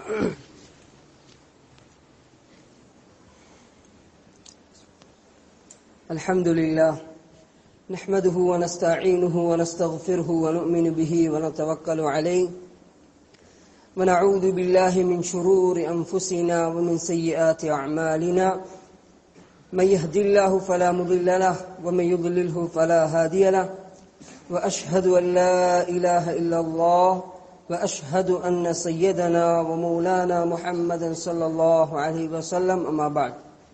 الحمد لله نحمده ونستعينه ونستغفره ونؤمن به ونتوكل عليه ونعوذ بالله من شرور أنفسنا ومن سيئات أعمالنا من يهد الله فلا مضل له ومن يضلله فلا هادي له وأشهد أن لا إله إلا الله وأشهد أن سيدنا ومولانا محمدا صلى الله عليه وسلم أما بعد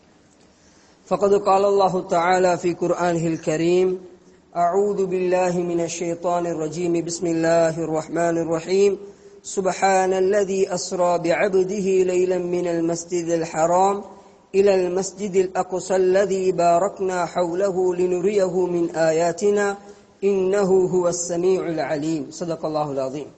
فقد قال الله تعالى في قرآنه الكريم أعوذ بالله من الشيطان الرجيم بسم الله الرحمن الرحيم سبحان الذي أسرى بعبده ليلا من المسجد الحرام إلى المسجد الأقصى الذي باركنا حوله لنريه من آياتنا إنه هو السميع العليم صدق الله العظيم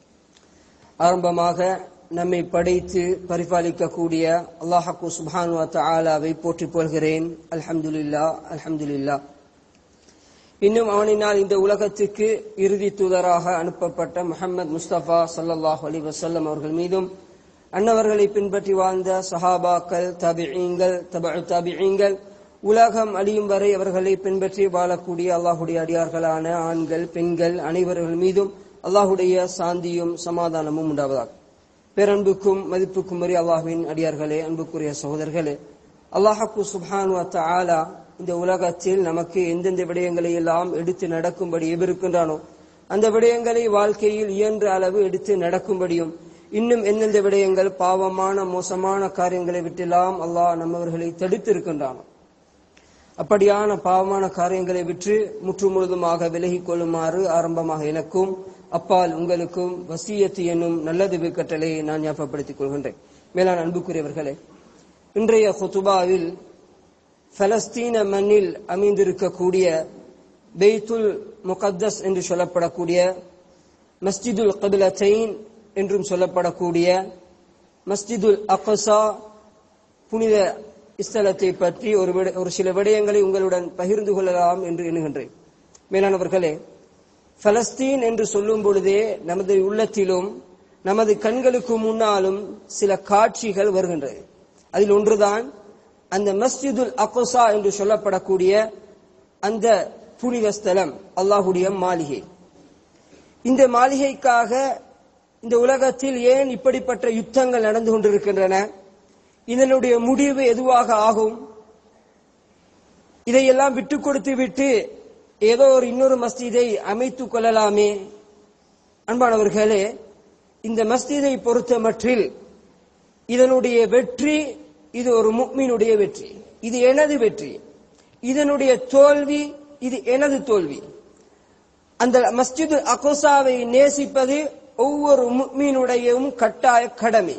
ஆரம்பமாக நம்மை படைத்து பரிபாலிக்கக்கூடிய அல்லாஹாக்கு சுபான் தாலாவை போற்றி போல்கிறேன் அல்ஹம்துலில்லா அல்ஹம்துலில்லா இன்னும் அவனினால் இந்த உலகத்துக்கு இறுதி தூதராக அனுப்பப்பட்ட முஹம்மது முஸ்தபா சல்லல்லாஹ் அலி வசல்லம் அவர்கள் மீதும் அன்னவர்களை பின்பற்றி வாழ்ந்த சஹாபாக்கள் தபிஈங்கள் தபு தபிஈங்கள் உலகம் அழியும் வரை அவர்களை பின்பற்றி வாழக்கூடிய அல்லாஹுடைய அடியார்களான ஆண்கள் பெண்கள் அனைவர்கள் மீதும் அல்லாஹுடைய சாந்தியும் சமாதானமும் உண்டாவதாக பேரன்புக்கும் மதிப்புக்கும் வரி அல்லாஹுவின் அடியார்களே அன்புக்குரிய சகோதரர்களே அல்லாஹாக்கு சுபான் ஆலா இந்த உலகத்தில் நமக்கு எந்தெந்த விடயங்களை எல்லாம் எடுத்து நடக்கும்படி எதிர்க்கின்றானோ அந்த விடயங்களை வாழ்க்கையில் இயன்ற அளவு எடுத்து நடக்கும்படியும் இன்னும் எந்தெந்த விடயங்கள் பாவமான மோசமான காரியங்களை விட்டெல்லாம் அல்லாஹ் நம்மவர்களை தடுத்து இருக்கின்றானோ அப்படியான பாவமான காரியங்களை விற்று முற்று முழுதுமாக விலகிக் கொள்ளுமாறு ஆரம்பமாக எனக்கும் அப்பால் உங்களுக்கும் வசியத்து என்னும் நல்லது கட்டளை நான் ஞாபகப்படுத்திக் கொள்கின்றேன் மேலான அன்புக்குரியவர்களே இன்றைய ஹுத்துபாவில் பலஸ்தீன மண்ணில் அமைந்திருக்கக்கூடிய பெய்துல் முகத்தஸ் என்று சொல்லப்படக்கூடிய மஸ்ஜிதுல் கபிலத்தைன் என்றும் சொல்லப்படக்கூடிய மஸ்ஜிதுல் அகசா புனித இஸ்தலத்தை பற்றி ஒரு ஒரு சில விடயங்களை உங்களுடன் பகிர்ந்து கொள்ளலாம் என்று எண்ணுகின்றேன் மேலானவர்களே பலஸ்தீன் என்று சொல்லும் பொழுதே நமது உள்ளத்திலும் நமது கண்களுக்கு முன்னாலும் சில காட்சிகள் வருகின்றது அதில் ஒன்றுதான் அந்த மஸ்ஜிதுல் அகோசா என்று சொல்லப்படக்கூடிய அந்த புனித ஸ்தலம் அல்லாஹுடைய மாளிகை இந்த மாளிகைக்காக இந்த உலகத்தில் ஏன் இப்படிப்பட்ட யுத்தங்கள் நடந்து கொண்டிருக்கின்றன இதனுடைய முடிவு எதுவாக ஆகும் இதையெல்லாம் விட்டு கொடுத்து விட்டு ஏதோ ஒரு இன்னொரு மஸ்ஜிதை அமைத்துக் கொள்ளலாமே அன்பானவர்களே இந்த மஸ்ஜிதை பொறுத்த மற்றில் இதனுடைய வெற்றி இது ஒரு முக்மீனுடைய வெற்றி இது எனது வெற்றி இதனுடைய தோல்வி இது எனது தோல்வி அந்த மஸ்ஜிது அகோசாவை நேசிப்பது ஒவ்வொரு முக்மீனுடையும் கட்டாய கடமை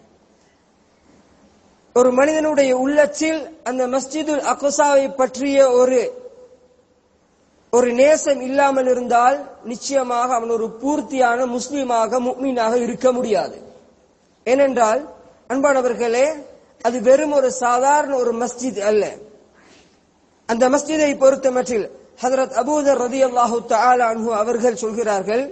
ஒரு மனிதனுடைய உள்ளத்தில் அந்த மஸ்ஜிதுல் அகோசாவை பற்றிய ஒரு ஒரு நேசம் இல்லாமல் இருந்தால் நிச்சயமாக அவன் ஒரு பூர்த்தியான முஸ்லீமாக முக்மீனாக இருக்க முடியாது ஏனென்றால் அன்பானவர்களே அது வெறும் ஒரு சாதாரண ஒரு மஸ்ஜித் அல்ல அந்த மஸ்ஜிதை பொறுத்தமற்றில் ஹதரத் அபூதர் ரதி அல்லாஹு அன்ஹு அவர்கள் சொல்கிறார்கள்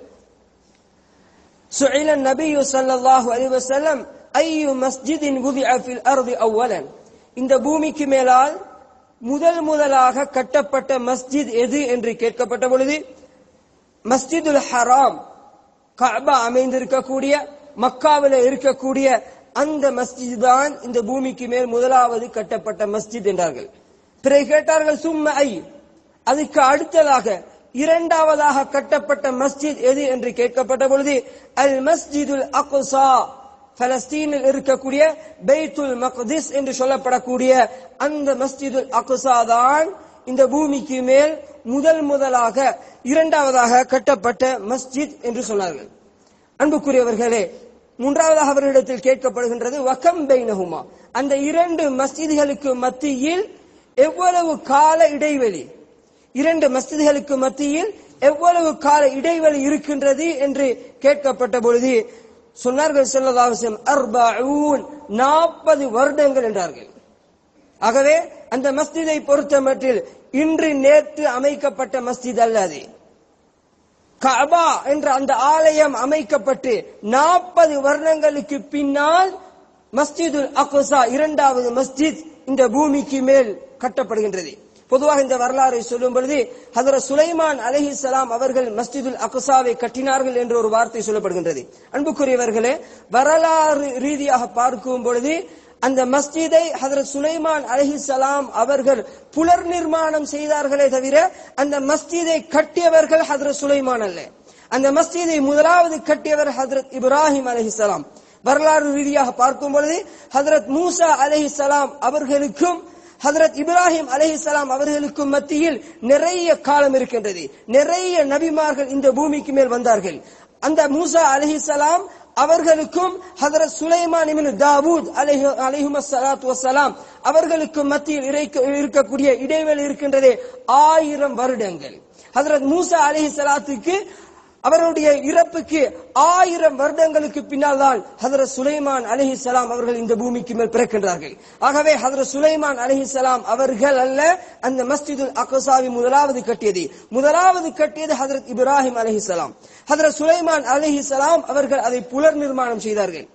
சுஇல நபியு ஸல்லல்லாஹு அலைஹி வஸல்லம் ஐயு மஸ்ஜிதின் wudi'a ஃபில் அர்தி அவ்வலன் இந்த பூமிக்கு மேலால் முதல் முதலாக கட்டப்பட்ட மஸ்ஜித் எது என்று கேட்கப்பட்ட பொழுது மஸ்ஜிதுல் ஹராம் கஅபா அமைந்திருக்கக்கூடிய மக்காவில் இருக்கக்கூடிய அந்த மஸ்ஜித் தான் இந்த பூமிக்கு மேல் முதலாவது கட்டப்பட்ட மஸ்ஜித் என்றார்கள் பிறகு கேட்டார்கள் சும்ம ஐ அதுக்கு அடுத்ததாக இரண்டாவதாக கட்டப்பட்ட மஸ்ஜித் எது என்று கேட்கப்பட்ட பொழுது அல் மஸ்ஜிதுல் அகுசா பலஸ்தீனில் இருக்கக்கூடிய பெய்துல் மக்திஸ் என்று சொல்லப்படக்கூடிய அந்த மஸ்ஜிதுல் அகுசா தான் இந்த பூமிக்கு மேல் முதல் முதலாக இரண்டாவதாக கட்டப்பட்ட மஸ்ஜித் என்று சொன்னார்கள் அன்புக்குரியவர்களே மூன்றாவதாக அவர்களிடத்தில் கேட்கப்படுகின்றது வகம் பைனஹுமா அந்த இரண்டு மஸ்ஜிதுகளுக்கு மத்தியில் எவ்வளவு கால இடைவெளி இரண்டு மஸ்ஜிதுகளுக்கு மத்தியில் எவ்வளவு கால இடைவெளி இருக்கின்றது என்று கேட்கப்பட்ட பொழுது சொன்னார்கள் செல்லதாவசியம் அர்பூன் நாற்பது வருடங்கள் என்றார்கள் ஆகவே அந்த மஸ்ஜிதை பொறுத்த மட்டில் இன்று நேற்று அமைக்கப்பட்ட மஸ்ஜித் அல்ல அது கபா என்ற அந்த ஆலயம் அமைக்கப்பட்டு நாற்பது வருடங்களுக்கு பின்னால் மஸ்ஜிதுல் அக்ஸா இரண்டாவது மஸ்ஜித் இந்த பூமிக்கு மேல் கட்டப்படுகின்றது பொதுவாக இந்த வரலாறை சொல்லும் பொழுது ஹதரத் சுலைமான் அலைஹிஸ்ஸலாம் அவர்கள் மஸ்ஜிதுல் அக்ஸாவை கட்டினார்கள் என்ற ஒரு வார்த்தை சொல்லப்படுகின்றது அன்புக்குரியவர்களே வரலாறு ரீதியாக பார்க்கும் பொழுது அந்த மஸ்ஜிதை ஹதரத் சுலைமான் அலைஹிஸ்ஸலாம் அவர்கள் புலர் நிர்மாணம் செய்தார்களே தவிர அந்த மஸ்ஜிதை கட்டியவர்கள் ஹதரத் சுலைமான் அல்ல அந்த மஸ்ஜிதை முதலாவது கட்டியவர் ஹதரத் இப்ராஹிம் அலைஹிஸ்ஸலாம் வரலாறு ரீதியாக பார்க்கும் பொழுது ஹதரத் மூசா அலைஹிஸ்ஸலாம் அவர்களுக்கும் ஹதரத் இப்ராஹிம் அலைஹிஸ்ஸலாம் அவர்களுக்கும் மத்தியில் நிறைய காலம் இருக்கின்றது நிறைய நபிமார்கள் இந்த பூமிக்கு மேல் வந்தார்கள் அந்த மூசா அலைஹிஸ்ஸலாம் அவர்களுக்கும் ஹதரத் சுலைமான் இப்னு தாவூத் அலைஹி அலைஹிமஸ் ஸலாத்து வஸ்ஸலாம் அவர்களுக்கும் மத்தியில் இறைக்க- இருக்கக்கூடிய இடைவெளி இருக்கின்றதே ஆயிரம் வருடங்கள் ஹதரத் மூசா அலைஹி ஸலாத்துக்கு அவருடைய இறப்புக்கு ஆயிரம் வருடங்களுக்கு பின்னால் தான் ஹதரத் சுலைமான் அலிஹிசலாம் அவர்கள் இந்த பூமிக்கு மேல் பிறக்கின்றார்கள் ஆகவே ஹதரத் சுலைமான் அலிஹிசலாம் அவர்கள் அல்ல அந்த மஸ்ஜிதுல் அக்ஸாவை முதலாவது கட்டியது முதலாவது கட்டியது ஹதரத் இப்ராஹிம் அலிஹிசலாம் ஹதரத் சுலைமான் அலிஹிசலாம் அவர்கள் அதை புலர் நிர்மாணம் செய்தார்கள்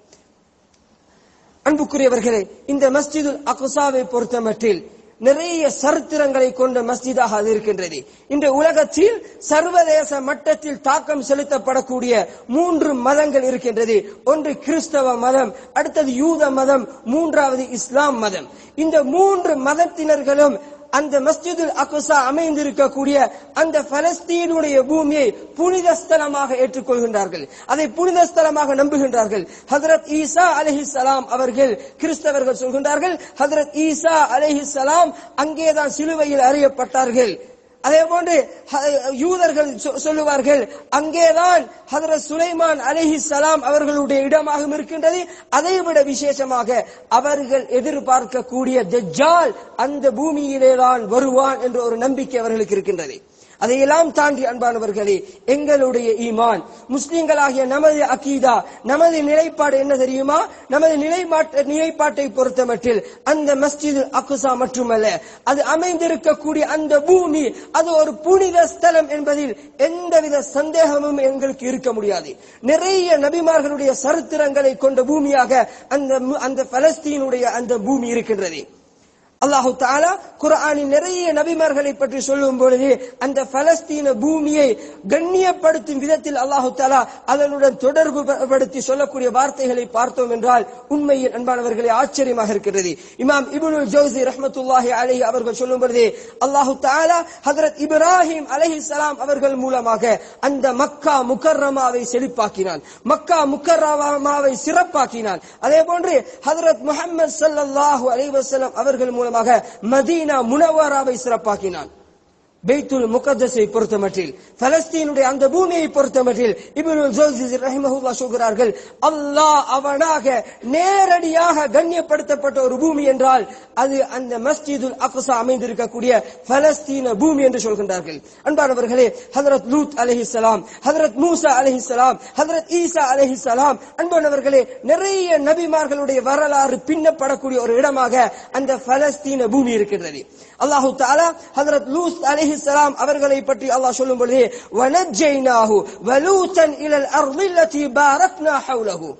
அன்புக்குரியவர்களே இந்த மஸ்ஜிதுல் அக்ஸாவை பொறுத்தமட்டில் நிறைய சரித்திரங்களை கொண்ட மஸ்ஜிதாக அது இருக்கின்றது இன்று உலகத்தில் சர்வதேச மட்டத்தில் தாக்கம் செலுத்தப்படக்கூடிய மூன்று மதங்கள் இருக்கின்றது ஒன்று கிறிஸ்தவ மதம் அடுத்தது யூத மதம் மூன்றாவது இஸ்லாம் மதம் இந்த மூன்று மதத்தினர்களும் அந்த மஸ்ஜிதுல் அக்ஸா அமைந்திருக்கக்கூடிய அந்த பலஸ்தீனுடைய பூமியை புனித ஸ்தலமாக ஏற்றுக்கொள்கின்றார்கள் அதை புனித ஸ்தலமாக நம்புகின்றார்கள் ஹதரத் ஈசா அலைஹிஸ்ஸலாம் அவர்கள் கிறிஸ்தவர்கள் சொல்கின்றார்கள் ஹதரத் ஈசா அலைஹிஸ்ஸலாம் அங்கேதான் சிலுவையில் அறியப்பட்டார்கள் அதே போன்று ஹ- யூதர்கள் சொ- சொல்லுவார்கள் அங்கேதான் ஹதரத் சுலைமான் அலைஹிஸ்ஸலாம் அவர்களுடைய இடமாகவும் இருக்கின்றது அதைவிட விசேஷமாக அவர்கள் எதிர்பார்க்கக்கூடிய தஜ்ஜால் அந்த பூமியிலேதான் வருவான் என்ற ஒரு நம்பிக்கை அவர்களுக்கு இருக்கின்றது அதையெல்லாம் தாண்டி அன்பானவர்களே எங்களுடைய ஈமான் முஸ்லிம்களாகிய நமது அகீதா நமது நிலைப்பாடு என்ன தெரியுமா நமது நிலைப்பாட்டு நிலைப்பாட்டை பொறுத்தமட்டில் அந்த மஸ்ஜிது அக்குசா மட்டுமல்ல அது அமைந்திருக்கக்கூடிய அந்த பூமி அது ஒரு புனித ஸ்தலம் என்பதில் எந்தவித சந்தேகமும் எங்களுக்கு இருக்க முடியாது நிறைய நபிமார்களுடைய சரித்திரங்களை கொண்ட பூமியாக அந்த மு- அந்த பலஸ்தீனுடைய அந்த பூமி இருக்கின்றது அல்லாஹு தாலா குர்ஆனில் நிறைய நபிமார்களை பற்றி சொல்லும் பொழுது அந்த பலஸ்தீன பூமியை கண்ணியப்படுத்தும் விதத்தில் அல்லாஹு தாலா அதனுடன் தொடர்பு ப- படுத்தி சொல்லக்கூடிய வார்த்தைகளை பார்த்தோம் என்றால் உண்மையில் அன்பானவர்களே ஆச்சரியமாக இருக்கிறது இமாம் இப்னுல் ஜௌசி ரஹ்மத்துல்லாஹி அலைஹி அவர்கள் சொல்லும் பொழுது அல்லாஹு தாலா ஹஜரத் இப்ராஹிம் அலைஹிஸ்ஸலாம் அவர்கள் மூலமாக அந்த மக்கா முக்கர்ரமாவை செழிப்பாக்கினான் மக்கா முக்கர்ரமாவை சிறப்பாக்கினான் அதே போன்று ஹஜரத் முஹம்மது ஸல்லல்லாஹு அலைஹி வஸல்லம் அவர்கள் மூலமாக மதீனா முனவராவை சிறப்பாக்கினான் பெய்த்துல் முகத்தஸை பொறுத்தமட்டில் பலஸ்தீனுடைய அந்த பூமியை பொறுத்தமட்டில் இப்னுல் ஜௌசி ரஹிமஹுல்லா சொல்கிறார்கள் அல்லாஹ் அவனாக நேரடியாக கண்ணியப்படுத்தப்பட்ட ஒரு பூமி என்றால் அது அந்த மஸ்ஜிதுல் அக்ஸா அமைந்திருக்கக்கூடிய பலஸ்தீன பூமி என்று சொல்கின்றார்கள் அன்பானவர்களே ஹதரத் லூத் அலைஹிஸ்ஸலாம் ஹதரத் மூசா அலைஹிஸ்ஸலாம் ஹதரத் ஈசா அலைஹிஸ்ஸலாம் அன்பானவர்களே நிறைய நபிமார்களுடைய வரலாறு பின்னப்படக்கூடிய ஒரு இடமாக அந்த பலஸ்தீன பூமி இருக்கின்றது அல்லாஹு தஆலா ஹஜரத் லூத் அலைஹிஸ்ஸலாம் அவர்களை பற்றி அல்லாஹ் சொல்லும் பொழுது வனஜ்ஜைனாஹு வலூதன் இலல் அர்தி அல்லதி பாரக்னா ஹவுலஹு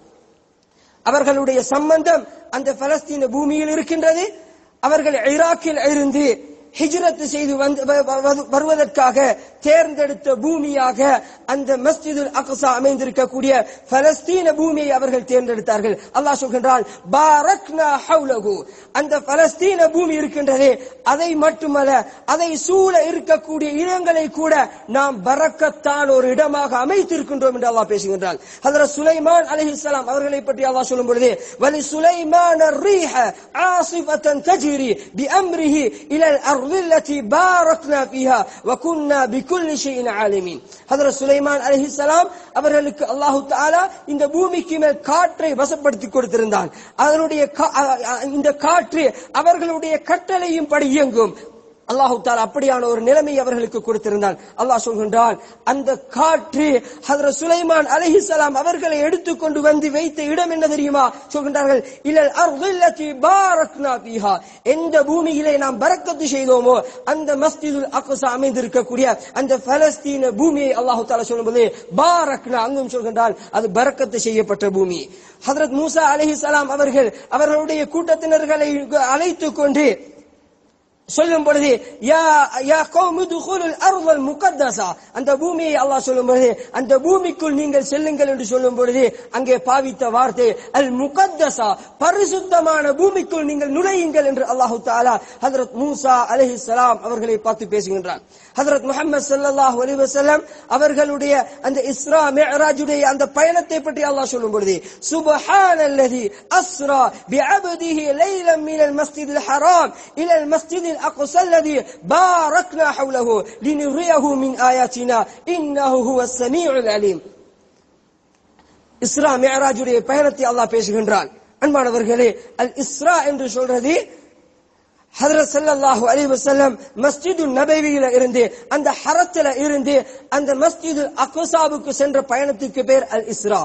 அவர்களுடைய சம்பந்தம் அந்த பலஸ்தீன பூமியில் இருக்கின்றது அவர்கள் ஈராக்கில் இருந்து ஹிஜ்ரத் செய்து வந்து வ- வ- வது- வருவதற்காக தேர்ந்தெடுத்த பூமியாக அந்த மஸ்ஜிதுல் அக்ஸா அமைந்திருக்கக்கூடிய பலஸ்தீன பூமியை அவர்கள் தேர்ந்தெடுத்தார்கள் அல்லாஹ் சொல்கின்றான் பாரக்னா ஹவுலஹு அந்த பலஸ்தீன பூமி இருக்கின்றதே அதை மட்டுமல்ல அதை சூழ இருக்கக்கூடிய இடங்களை கூட நாம் பரக்கத்தான் ஒரு இடமாக அமைத்திருக்கின்றோம் என்று அல்லாஹ் பேசுகின்றான் ஹதரத் சுலைமான் அலைஹிஸ்ஸலாம் அவர்களை பற்றி அல்லாஹ் சொல்லும் பொழுது வலி சுலைமான் الريح عاصفة تجري بأمره إلى الأرض التي باركنا فيها وكنا بكل شيء عالمين ஹதரத் சுலைமான் அலைஹிஸ்ஸலாம் அவர்களுக்கு அல்லாஹு தஆலா இந்த பூமிக்கு மேல் காற்றை வசப்படுத்தி கொடுத்திருந்தான் அதனுடைய கா- அ- அ- இந்த காற்று அவர்களுடைய கட்டளையும் படி இயங்கும் அல்லாஹு தாலா அப்படியான ஒரு நிலைமை அவர்களுக்கு கொடுத்திருந்தான் அல்லாஹ் சொல்கின்றான் அந்த காற்று ஹதரத் சுலைமான் அலைஹிஸ்ஸலாம் அவர்களை எடுத்துக்கொண்டு வந்து வைத்த இடம் என்ன தெரியுமா சொல்கின்றார்கள் இல்லல் அர்தில்லதி பாரக்னா ஃபீஹா எந்த பூமியிலே நாம் பரக்கத்து செய்தோமோ அந்த மஸ்ஜிதுல் அக்ஸா அமைந்திருக்கக்கூடிய அந்த பலஸ்தீன பூமியை அல்லாஹு தாலா சொல்லும்போது பாரக்னா அங்கும் சொல்கின்றால் அது பரக்கத்து செய்யப்பட்ட பூமி ஹதரத் மூசா அலைஹிஸ்ஸலாம் அவர்கள் அவர்களுடைய கூட்டத்தினர்களை அழைத்துக் கொண்டு சொல்லும் பொழுது யா யா கௌமு துகுலுல் அர்தல் முகத்தஸா அந்த பூமியை அல்லாஹ் சொல்லும் பொழுது அந்த பூமிக்குள் நீங்கள் செல்லுங்கள் என்று சொல்லும் பொழுது அங்கே பாவித்த வார்த்தை அல் முகத்தஸா பரிசுத்தமான பூமிக்குள் நீங்கள் நுழையுங்கள் என்று அல்லாஹ் தஆலா ஹஜரத் மூசா அலைஹிஸ்ஸலாம் அவர்களை பார்த்து பேசுகின்றான் ஹஜரத் முஹம்மது ஸல்லல்லாஹு அலைஹி வஸல்லம் அவர்களுடைய அந்த இஸ்ரா மிஅராஜுடைய அந்த பயணத்தை பற்றி அல்லாஹ் சொல்லும் பொழுது சுப்ஹானல்லதி அஸ்ரா பிஅப்திஹி லைலம் மினல் மஸ்ஜிதில் ஹராம் இலல் மஸ்ஜிதில் الأقصى الذي باركنا حوله لنريه من آياتنا إنه هو السميع العليم இஸ்ரா மியராஜுடைய பயணத்தை அல்லாஹ் பேசுகின்றான் அன்பானவர்களே அல் இஸ்ரா என்று சொல்றது ஹதரத் ஸல்லல்லாஹு அலைஹி வஸல்லம் மஸ்ஜிது நபவியில இருந்து அந்த ஹரத்துல இருந்து அந்த மஸ்ஜிது அக்ஸாவுக்கு சென்ற பயணத்துக்கு பேர் அல் இஸ்ரா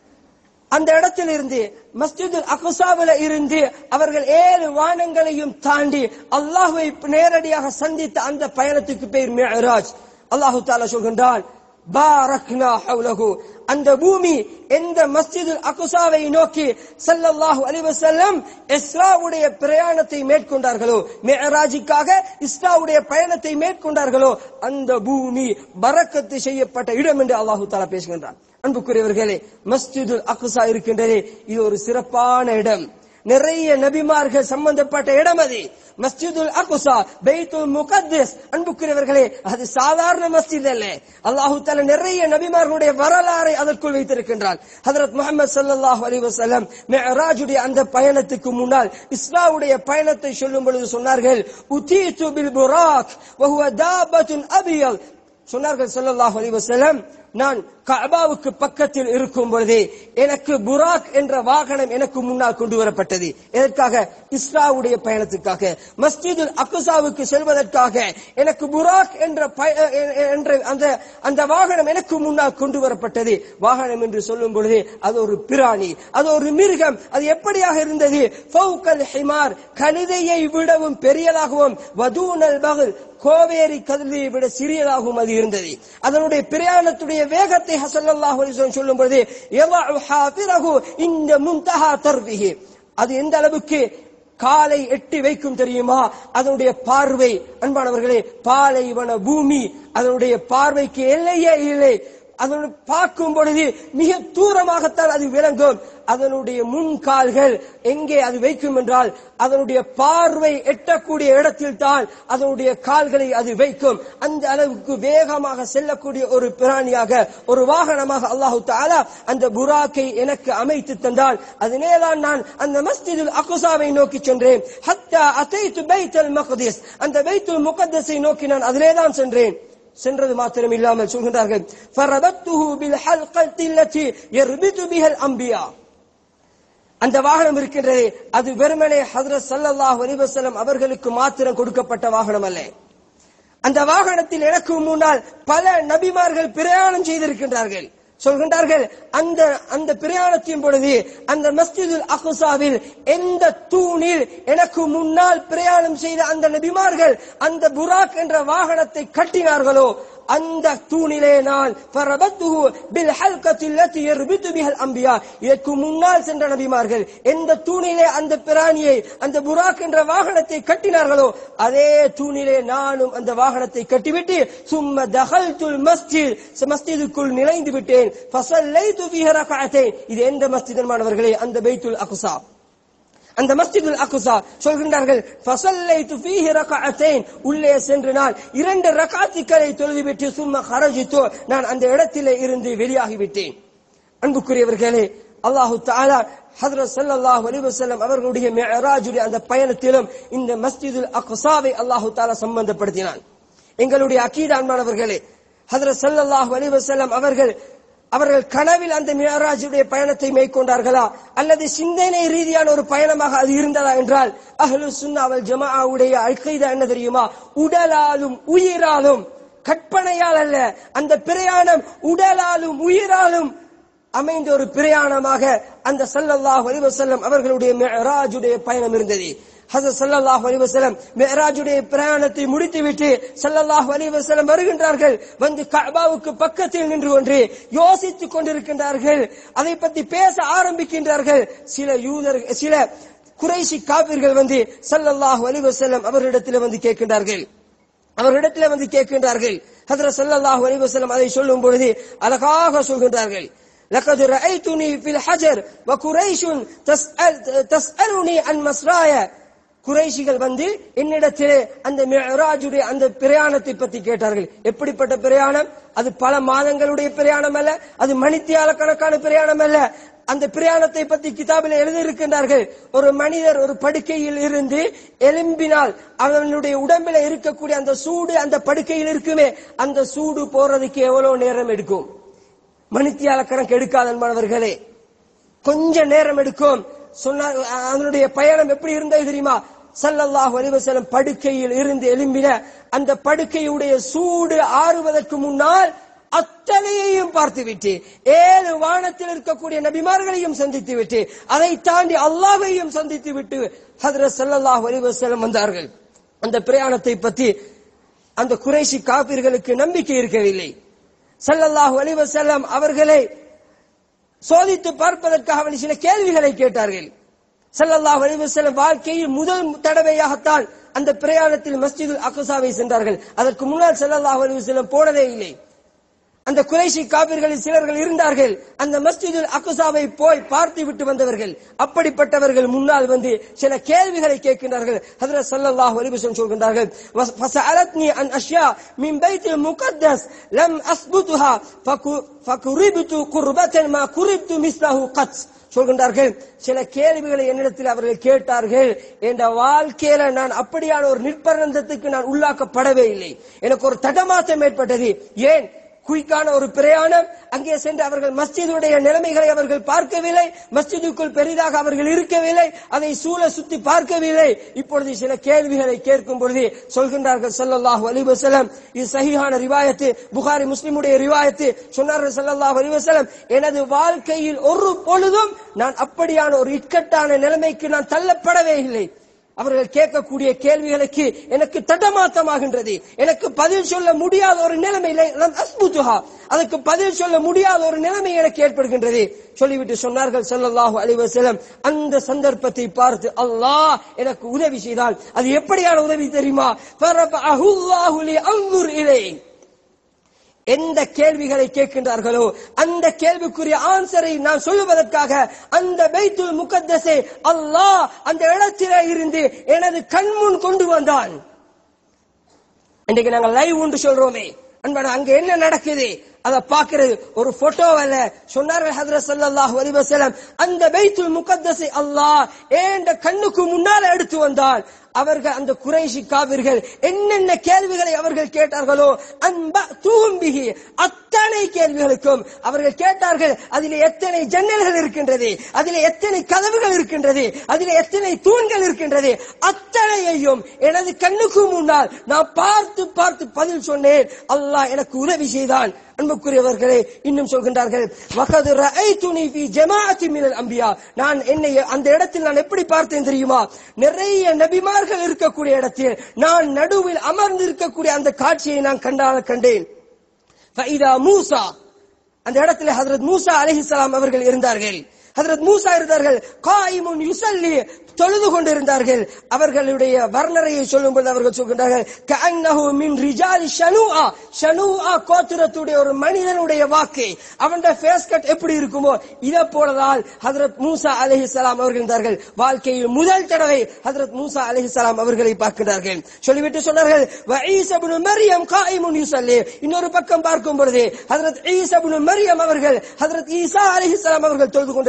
அந்த இடத்தில் இருந்து மஸ்ஜிதுல் அகுசாவில இருந்து அவர்கள் ஏழு வானங்களையும் தாண்டி அல்லாஹுவை நேரடியாக சந்தித்த அந்த பயணத்துக்கு பேர் மிஅராஜ் அல்லாஹு தாலா சொல்கின்றான் பாரக்னா ஹவுலஹு அந்த பூமி எந்த மஸ்ஜிதுல் அகுசாவை நோக்கி ஸல்லல்லாஹு அலைஹி வஸல்லம் இஸ்ராவுடைய பிரயாணத்தை மேற்கொண்டார்களோ மிஅராஜுக்காக இஸ்ராவுடைய பயணத்தை மேற்கொண்டார்களோ அந்த பூமி பரக்கத்து செய்யப்பட்ட இடம் என்று அல்லாஹு தாலா பேசுகின்றான் அன்புக்குரியவர்களே மஸ்ஜிதுல் அக்ஸா இருக்கின்றதே இது ஒரு சிறப்பான இடம் நிறைய நபிமார்கள் சம்பந்தப்பட்ட இடம் அது மஸ்ஜிதுல் அக்ஸா பைத்துல் முகத்தஸ் அன்புக்குரியவர்களே அது சாதாரண மஸ்ஜித் அல்ல அல்லாஹு தஆலா நிறைய நபிமார்களுடைய வரலாறை அதற்குள் வைத்திருக்கின்றான் ஹஜரத் முஹம்மது ஸல்லல்லாஹு அலைஹி வஸல்லம் மிஅராஜுடைய அந்த பயணத்துக்கு முன்னால் இஸ்ராவுடைய பயணத்தை சொல்லும் பொழுது சொன்னார்கள் உதீது பில் புராக் வஹுவ தாபத்துன் அபியல் சொன்னார்கள் ஸல்லல்லாஹு அலைஹி வஸல்லம் நான் கஅபாவுக்கு பக்கத்தில் இருக்கும் பொழுதே எனக்கு புராக் என்ற வாகனம் எனக்கு முன்னால் கொண்டு வரப்பட்டது எதற்காக இஸ்ராவுடைய பயணத்துக்காக மஸ்ஜிதுல் அக்ஸாவுக்கு செல்வதற்காக எனக்கு புராக் என்ற பய- என்ற அந்த அந்த வாகனம் எனக்கு முன்னால் கொண்டு வரப்பட்டது வாகனம் என்று சொல்லும் பொழுது அது ஒரு பிராணி அது ஒரு மிருகம் அது எப்படியாக இருந்தது ஃபௌகல் ஹிமார் கழுதையை விடவும் பெரியதாகவும் வதூனல் பகல் கோவேரி கழுதையை விட சிறியதாகவும் அது இருந்தது அதனுடைய பிரயாணத்துடைய வேகத்தை ஹசல்லாஹு அலைஹி வஸல்லம் சொல்லும் பொழுது யதஉ ஹாஃபிரஹு இந்த முன்தஹா தர்பிஹி அது எந்த அளவுக்கு காலை எட்டி வைக்கும் தெரியுமா அதனுடைய பார்வை அன்பானவர்களே பாலைவன பூமி அதனுடைய பார்வைக்கு எல்லையே இல்லை அதனுடைய பார்க்கும் பொழுது மிக தூரமாகத்தான் அது விளங்கும் அதனுடைய முன்கால்கள் எங்கே அது வைக்கும் என்றால் அதனுடைய பார்வை எட்டக்கூடிய இடத்தில் தான் அதனுடைய கால்களை அது வைக்கும் அந்த அளவுக்கு வேகமாக செல்லக்கூடிய ஒரு பிராணியாக ஒரு வாகனமாக அல்லாஹு தாலா அந்த புராக்கை எனக்கு அமைத்து தந்தால் அதனேதான் நான் அந்த மஸ்ஜிதுல் அகுசாவை நோக்கி சென்றேன் ஹத்தா அதைத்து பைத்தல் மக்திஸ் அந்த பைத்துல் முகத்தஸை நோக்கி நான் அதிலே தான் சென்றேன் சென்றது மாத்திரம் இல்லாமல் சொல்கின்றார்கள் فربطته بالحلقة التي يربط بها الأنبياء அந்த வாகனம் இருக்கின்றதே அது வெறுமனே ஹஜரத் ஸல்லல்லாஹு அலைஹி வஸல்லம் அவர்களுக்கு மாத்திரம் கொடுக்கப்பட்ட வாகனம் அல்ல அந்த வாகனத்தில் எனக்கு முன்னால் பல நபிமார்கள் பிரயாணம் செய்திருக்கின்றார்கள் சொல்கின்றார்கள் அந்த அந்த பிரயாணத்தின் பொழுது அந்த மஸ்ஜிதுல் அக்ஸாவில் எந்த தூணில் எனக்கு முன்னால் பிரயாணம் செய்த அந்த நபிமார்கள் அந்த புராக் என்ற வாகனத்தை கட்டினார்களோ அந்த தூணிலே நான் فربطته بالحلقة التي يربط بها الأنبياء இதற்கு முன்னால் சென்ற நபிமார்கள் எந்த தூணிலே அந்த பிராணியை அந்த புராக் என்ற வாகனத்தை கட்டினார்களோ அதே தூணிலே நானும் அந்த வாகனத்தை கட்டிவிட்டு சும்ம தகல்துல் மஸ்ஜித் மஸ்ஜிதுக்குள் நிலைந்து விட்டேன் ஃபஸல்லைது ஃபீஹி ரக்அத்தைன் இது எந்த மஸ்ஜித் மாணவர்களே அந்த பைத்துல் அக்ஸா அந்த மஸ்ஜிதுல் அக்ஸா சொல்கின்றார்கள் ஃபஸல்லைது ஃபீஹி ரக்அத்தைன் உள்ளே சென்று நான் இரண்டு ரகாத்துக்களை தொழுதுவிட்டு சும்மா ஹரஜித்து நான் அந்த இடத்திலே இருந்து வெளியாகி விட்டேன் அன்புக்குரியவர்களே அல்லாஹு தஆலா ஹஜ்ரத் ஸல்லல்லாஹு அலைஹி வஸல்லம் அவர்களுடைய மிஅராஜுடைய அந்த பயணத்திலும் இந்த மஸ்ஜிதுல் அக்ஸாவை அல்லாஹு தஆலா சம்பந்தப்படுத்தினான் எங்களுடைய அகீதா அன்பானவர்களே ஹஜ்ரத் ஸல்லல்லாஹு அலைஹி வஸல்லம் அவர்கள் அவர்கள் கனவில் அந்த மியராஜுடைய பயணத்தை மேற்கொண்டார்களா அல்லது சிந்தனை ரீதியான ஒரு பயணமாக அது இருந்ததா என்றால் அஹ்லு சுன்னாவல் ஜமாவுடைய அல்கைதா என்ன தெரியுமா உடலாலும் உயிராலும் கற்பனையால் அல்ல அந்த பிரயாணம் உடலாலும் உயிராலும் அமைந்த ஒரு பிரயாணமாக அந்த ஸல்லல்லாஹு அலைஹி வஸல்லம் அவர்களுடைய மிஅராஜுடைய பயணம் இருந்தது ஹசரத் ஸல்லல்லாஹு அலைஹி வஸல்லம் மிஅராஜுடைய பிரயாணத்தை முடித்துவிட்டு ஸல்லல்லாஹு அலைஹி வஸல்லம் வருகின்றார்கள் வந்து கஅபாவுக்கு பக்கத்தில் நின்று கொண்டு யோசித்துக் கொண்டிருக்கின்றார்கள் அதை பற்றி பேச ஆரம்பிக்கின்றார்கள் சில யூதர் சில குறைஷி காபிர்கள் வந்து ஸல்லல்லாஹு அலைஹி வஸல்லம் அவர்களிடத்தில் வந்து கேட்கின்றார்கள் அவர்களிடத்தில் வந்து கேட்கின்றார்கள் ஹதரத் ஸல்லல்லாஹு அலைஹி வஸல்லம் அதை சொல்லும் பொழுது அழகாக சொல்கின்றார்கள் لقد رأيتني في الحجر وقريش تسأل تسألني عن مصرايا குறைஷிகள் வந்து என்னிடத்திலே அந்த மிஅராஜுடைய அந்த பிரயாணத்தை பற்றி கேட்டார்கள் எப்படிப்பட்ட பிரயாணம் அது பல மாதங்களுடைய பிரயாணம் அல்ல அது மணித்தியால கணக்கான பிரயாணம் அல்ல அந்த பிரயாணத்தை பற்றி கிதாபில் எழுதியிருக்கின்றார்கள் ஒரு மனிதர் ஒரு படுக்கையில் இருந்து எலும்பினால் அவனுடைய உடம்பில இருக்கக்கூடிய அந்த சூடு அந்த படுக்கையில் இருக்குமே அந்த சூடு போறதுக்கு எவ்வளவு நேரம் எடுக்கும் மணித்தியால கணக்கு எடுக்காத மாணவர்களே கொஞ்ச நேரம் எடுக்கும் சொன்னார் அதனுடைய பயணம் எப்படி இருந்தது தெரியுமா ஸல்லல்லாஹு அலைஹி வஸல்லம் படுக்கையில் இருந்து எழும்பின அந்த படுக்கையுடைய சூடு ஆறுவதற்கு முன்னால் அத்தனையையும் பார்த்துவிட்டு ஏழு வானத்தில் இருக்கக்கூடிய நபிமார்களையும் சந்தித்து விட்டு அதை தாண்டி அல்லாஹையும் சந்தித்து விட்டு ஹதரத் ஸல்லல்லாஹு அலைஹி வஸல்லம் வந்தார்கள் அந்த பிரயாணத்தை பற்றி அந்த குறைஷி காபிர்களுக்கு நம்பிக்கை இருக்கவில்லை ஸல்லல்லாஹு அலைஹி வஸல்லம் அவர்களை சோதித்து பார்ப்பதற்காக வேண்டி சில கேள்விகளை கேட்டார்கள் ஸல்லல்லாஹு அலைஹி வஸல்லம் வாழ்க்கையில் முதல் தடவையாகத்தான் அந்த பிரயாணத்தில் மஸ்ஜிதுல் அக்ஸாவை சென்றார்கள் அதற்கு முன்னால் ஸல்லல்லாஹு அலைஹி வஸல்லம் போனதே இல்லை அந்த குறைஷி காபிர்களில் சிலர்கள் இருந்தார்கள் அந்த மஸ்ஜிதுல் அக்ஸாவை போய் பார்த்து விட்டு வந்தவர்கள் அப்படிப்பட்டவர்கள் முன்னால் வந்து சில கேள்விகளை கேட்கின்றார்கள் ஹஜ்ரத் ஸல்லல்லாஹு அலைஹி வஸல்லம் சொல்கின்றார்கள் ஃபஸஅலத்னி அன் அஷ்யா மின் பைத்தில் முகத்தஸ் லம் அஸ்புதுஹா ஃபகுரிபது குர்பத்தன் மா குரிப்து மிஸ்லஹு கத் சொல்கின்றார்கள் சில கேள்விகளை என்னிடத்தில் அவர்கள் கேட்டார்கள் என்ற வாழ்க்கையில நான் அப்படியான ஒரு நிர்பந்தத்துக்கு நான் உள்ளாக்கப்படவே இல்லை எனக்கு ஒரு தடமாற்றம் ஏற்பட்டது ஏன் குயிக்கான ஒரு பிரயாணம் அங்கே சென்று அவர்கள் மஸ்ஜிதுடைய நிலைமைகளை அவர்கள் பார்க்கவில்லை மஸ்ஜிதுக்குள் பெரிதாக அவர்கள் இருக்கவில்லை அதை சூழ சுத்தி பார்க்கவில்லை இப்பொழுது சில கேள்விகளை கேட்கும் பொழுது சொல்கின்றார்கள் ஸல்லல்லாஹு அலைஹி வஸல்லம் இது சஹீஹான ரிவாயத்து புகாரி முஸ்லிமுடைய ரிவாயத்து சொன்னார்கள் ஸல்லல்லாஹு அலைஹி வஸல்லம் எனது வாழ்க்கையில் ஒரு பொழுதும் நான் அப்படியான ஒரு இக்கட்டான நிலைமைக்கு நான் தள்ளப்படவே இல்லை அவர்கள் கேட்கக்கூடிய கேள்விகளுக்கு எனக்கு தடமாத்தமாகின்றது எனக்கு பதில் சொல்ல முடியாத ஒரு நிலைமையில நான் அஸ்புத்துஹா அதுக்கு பதில் சொல்ல முடியாத ஒரு நிலைமை எனக்கு ஏற்படுகின்றது சொல்லிவிட்டு சொன்னார்கள் ஸல்லல்லாஹு அலைஹி வஸல்லம் அந்த சந்தர்ப்பத்தை பார்த்து அல்லாஹ் எனக்கு உதவி செய்தால் அது எப்படியான உதவி தெரியுமா ஃபரபஅஹு அல்லாஹு லி அன்துர் இலைஹி எந்த கேள்விகளை கேட்கின்றார்களோ அந்த கேள்விக்குரிய ஆன்சரை நான் சொல்லுவதற்காக அந்த பைத்துல் முகத்தஸை அல்லாஹ் அந்த இடத்திலே இருந்து எனது கண்முன் கொண்டு வந்தான் இன்றைக்கு நாங்க லைவ் ஒன்று சொல்றோமே அன்பான அங்க என்ன நடக்குது அதை பார்க்கிறது ஒரு போட்டோ அல்ல சொன்னார்கள் ஹதரத் ஸல்லல்லாஹு அலைஹி வஸல்லம் அந்த பைத்துல் முகத்தஸை அல்லாஹ் ஏண்ட கண்ணுக்கு முன்னால எடுத்து வந்தான் அவர்கள் அந்த குறைஷி காவிர்கள் என்னென்ன கேள்விகளை அவர்கள் கேட்டார்களோ அன்ப தூம்பிகி அத்தனை கேள்விகளுக்கும் அவர்கள் கேட்டார்கள் அதிலே எத்தனை ஜன்னல்கள் இருக்கின்றது அதிலே எத்தனை கதவுகள் இருக்கின்றது அதிலே எத்தனை தூண்கள் இருக்கின்றது அத்தனையையும் எனது கண்ணுக்கு முன்னால் நான் பார்த்து பார்த்து பதில் சொன்னேன் அல்லாஹ் எனக்கு உதவி செய்தான் அன்புக்குரியவர்களே இன்னும் சொல்கின்றார்கள் வகது ரஐதுனி ஃபி ஜமாஅத்தி மினல் அம்பியா நான் என்னை அந்த இடத்தில் நான் எப்படி பார்த்தேன் தெரியுமா நிறைய நபிமார்கள் இருக்கக்கூடிய இடத்தில் நான் நடுவில் அமர்ந்து இருக்கக்கூடிய அந்த காட்சியை நான் கண்டால கண்டேன் ஃபைதா மூசா அந்த இடத்துல ஹஜரத் மூசா அலைஹிஸ்ஸலாம் அவர்கள் இருந்தார்கள் ஹஜரத் மூசா இருந்தார்கள் காயிமுன் யுசல்லி தொழுது கொண்டிருந்தார்கள் அவர்களுடைய வர்ணரையை சொல்லும்போது அவர்கள் சொல்கின்றார்கள் கஅன்னஹு மின் ரிஜாலி ஷனூஆ ஷனூஆ கோத்திரத்துடைய ஒரு மனிதனுடைய வாக்கு அவனுடைய ஃபேஸ் கட் எப்படி இருக்குமோ இதை போலதான் ஹஜரத் மூசா அலைஹிஸ்ஸலாம் அவர்கள் இருந்தார்கள் வாழ்க்கையில் முதல் தடவை ஹஜரத் மூசா அலைஹிஸ்ஸலாம் அவர்களை பார்க்கிறார்கள் சொல்லிவிட்டு சொன்னார்கள் வ ஈசா இப்னு மரியம் காயிமுன் யுசல்லி இன்னொரு பக்கம் பார்க்கும் பொழுது ஹஜரத் ஈசா இப்னு மரியம் அவர்கள் ஹஜரத் ஈசா அலைஹிஸ்ஸலாம் அவர்கள் தொழுது கொண்டிருந்தார்கள்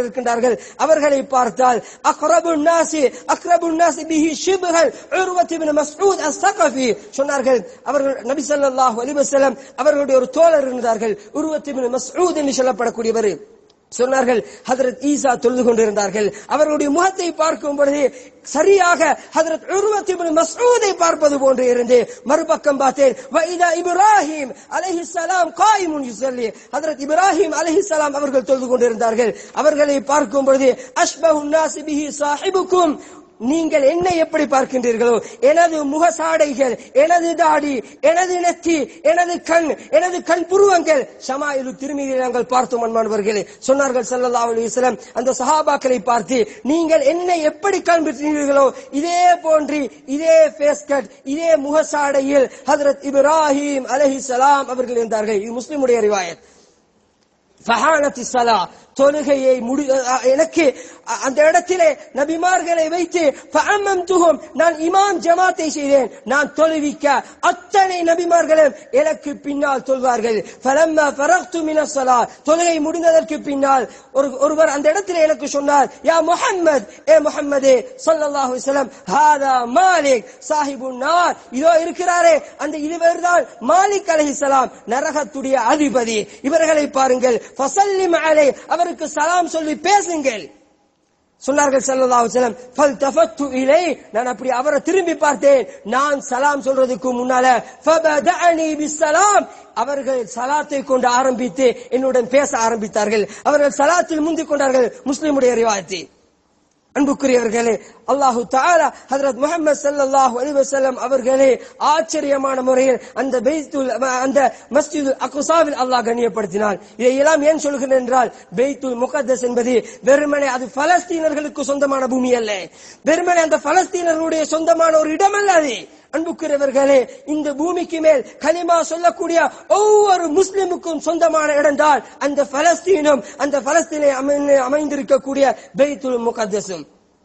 இருக்கின்றார்கள் அவர்களை பார்த்தால் அக்ரபு நாசி அக்ரபு நாசி பிஹி ஷிப்ஹல் உர்வத் இப்னு மஸ்ஊத் அஸ்-ஸகஃபி சொன்னார்கள் அவர்கள் நபி ஸல்லல்லாஹு அலைஹி வஸல்லம் அவர்களுடைய ஒரு தோழர் இருந்தார்கள் உர்வத் இப்னு மஸ்ஊத் என்று சொல்லப்படக்கூடியவர் சொன்னார்கள் ஹதரத் ஈசா தொழுது கொண்டிருந்தார்கள் அவர்களுடைய முகத்தை பார்க்கும் பொழுது சரியாக ஹதரத் உருவத் இப்னு மஸ்ஊதை பார்ப்பது போன்று இருந்து மறுபக்கம் பார்த்தேன் வைதா இப்ராஹிம் அலைஹிஸ்ஸலாம் காயிமுன் யுஸல்லி ஹதரத் இப்ராஹிம் அலைஹிஸ்ஸலாம் அவர்கள் தொழுது கொண்டிருந்தார்கள் அவர்களை பார்க்கும் பொழுது அஷ்பஹு நாசி பிஹி சாஹிபுக்கும் நீங்கள் என்னை எப்படி பார்க்கின்றீர்களோ எனது முகசாடைகள் எனது தாடி எனது நெத்தி எனது கண் எனது கண் புருவங்கள் ஷமாயிலு திருமீதி நாங்கள் பார்த்தோம் அன்பானவர்களே சொன்னார்கள் ஸல்லல்லாஹு அலைஹி வஸல்லம் அந்த சஹாபாக்களை பார்த்து நீங்கள் என்னை எப்படி காண்பித்தீர்களோ இதே போன்று இதே ஃபேஸ் கட் இதே முகசாடையில் ஹஜரத் இப்ராஹிம் அலைஹிஸ்ஸலாம் அவர்கள் இருந்தார்கள் இது முஸ்லிமுடைய ரிவாயத் ஃபஹானத்தி ஸலா தொழுகையை முடி அ- எனக்கு அ- அந்த இடத்திலே நபிமார்களை வைத்து ஃபஅம்மம்துஹும் நான் இமாம் ஜமாத்தை செய்தேன் நான் தொழுவிக்க அத்தனை நபிமார்களும் எனக்கு பின்னால் தொழுவார்கள் ஃபலம்மா ஃபரக்து மின ஸலா தொழுகை முடிந்ததற்கு பின்னால் ஒரு ஒருவர் அந்த இடத்திலே எனக்கு சொன்னார் யா முஹம்மத் ஏ முஹம்மதே ஸல்லல்லாஹு அலைஹி வஸல்லம் ஹாதா மாலிக் சாஹிபுன் நார் இதோ இருக்கிறாரே அந்த இதுவர்தான் மாலிக் அலைஹிஸ்ஸலாம் நரகத்துடைய அதிபதி இவர்களை பாருங்கள் ஃபசல்லிம் அலை அவருக்கு சலாம் சொல்லி பேசுங்கள் சொன்னார்கள் ஸல்லல்லாஹு அலைஹி வஸல்லம் ஃபல்தஃபத்து இலை நான் அப்படி அவரை திரும்பி பார்த்தேன் நான் சலாம் சொல்றதுக்கு முன்னால ஃபபதஅனி பிஸ்ஸலாம் அவர்கள் சலாத்தை கொண்டு ஆரம்பித்து என்னுடன் பேச ஆரம்பித்தார்கள் அவர்கள் சலாத்தில் முந்திக் கொண்டார்கள் முஸ்லிமுடைய ரிவாயத்தை அன்புக்குரியவர்களே அல்லாஹு தாலா ஹஜரத் முஹம்மது ஸல்லல்லாஹு அலைஹி வஸல்லம் அவர்களே ஆச்சரியமான முறையில் அந்த பைத்துல் அந்த மஸ்ஜிது அக்ஸாவில் அல்லாஹ் கண்ணியப்படுத்தினான் இதையெல்லாம் ஏன் சொல்கிறேன் என்றால் பைத்துல் முகத்தஸ் என்பது வெறுமனே அது பலஸ்தீனர்களுக்கு சொந்தமான பூமி அல்ல வெறுமனே அந்த பலஸ்தீனர்களுடைய சொந்தமான ஒரு இடம் அல்ல அது அன்புக்குரியவர்களே இந்த பூமிக்கு மேல் கலிமா சொல்லக்கூடிய ஒவ்வொரு முஸ்லிமுக்கும் சொந்தமான இடம்தான் அந்த பலஸ்தீனும் அந்த பலஸ்தீனை அமை- அமைந்திருக்கக்கூடிய பைத்துல் முகத்தஸும்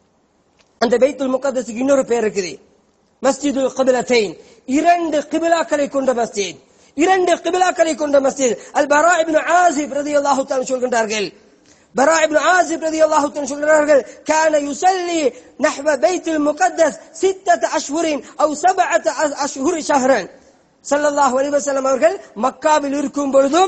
அந்த பைத்துல் முகத்தஸுக்கு இன்னொரு பேர் இருக்குது மஸ்ஜிதுல் கிபிலத்தைன் இரண்டு கிபிலாக்களை கொண்ட மஸ்ஜித் இரண்டு கிபிலாக்களை கொண்ட மஸ்ஜித் அல் பரா இப்னு ஆசிப் ரலியல்லாஹு தஆலா சொல்கின்றார்கள் பரா இப்னு ஆசிப் ரலியல்லாஹு தஆலா சொல்கிறார்கள் كان يصلي نحو بيت المقدس ستة أشهر أو سبعة أشهر شهرا ஸல்லல்லாஹு அலைஹி வஸல்லம் அவர்கள் மக்காவில் இருக்கும் பொழுதும்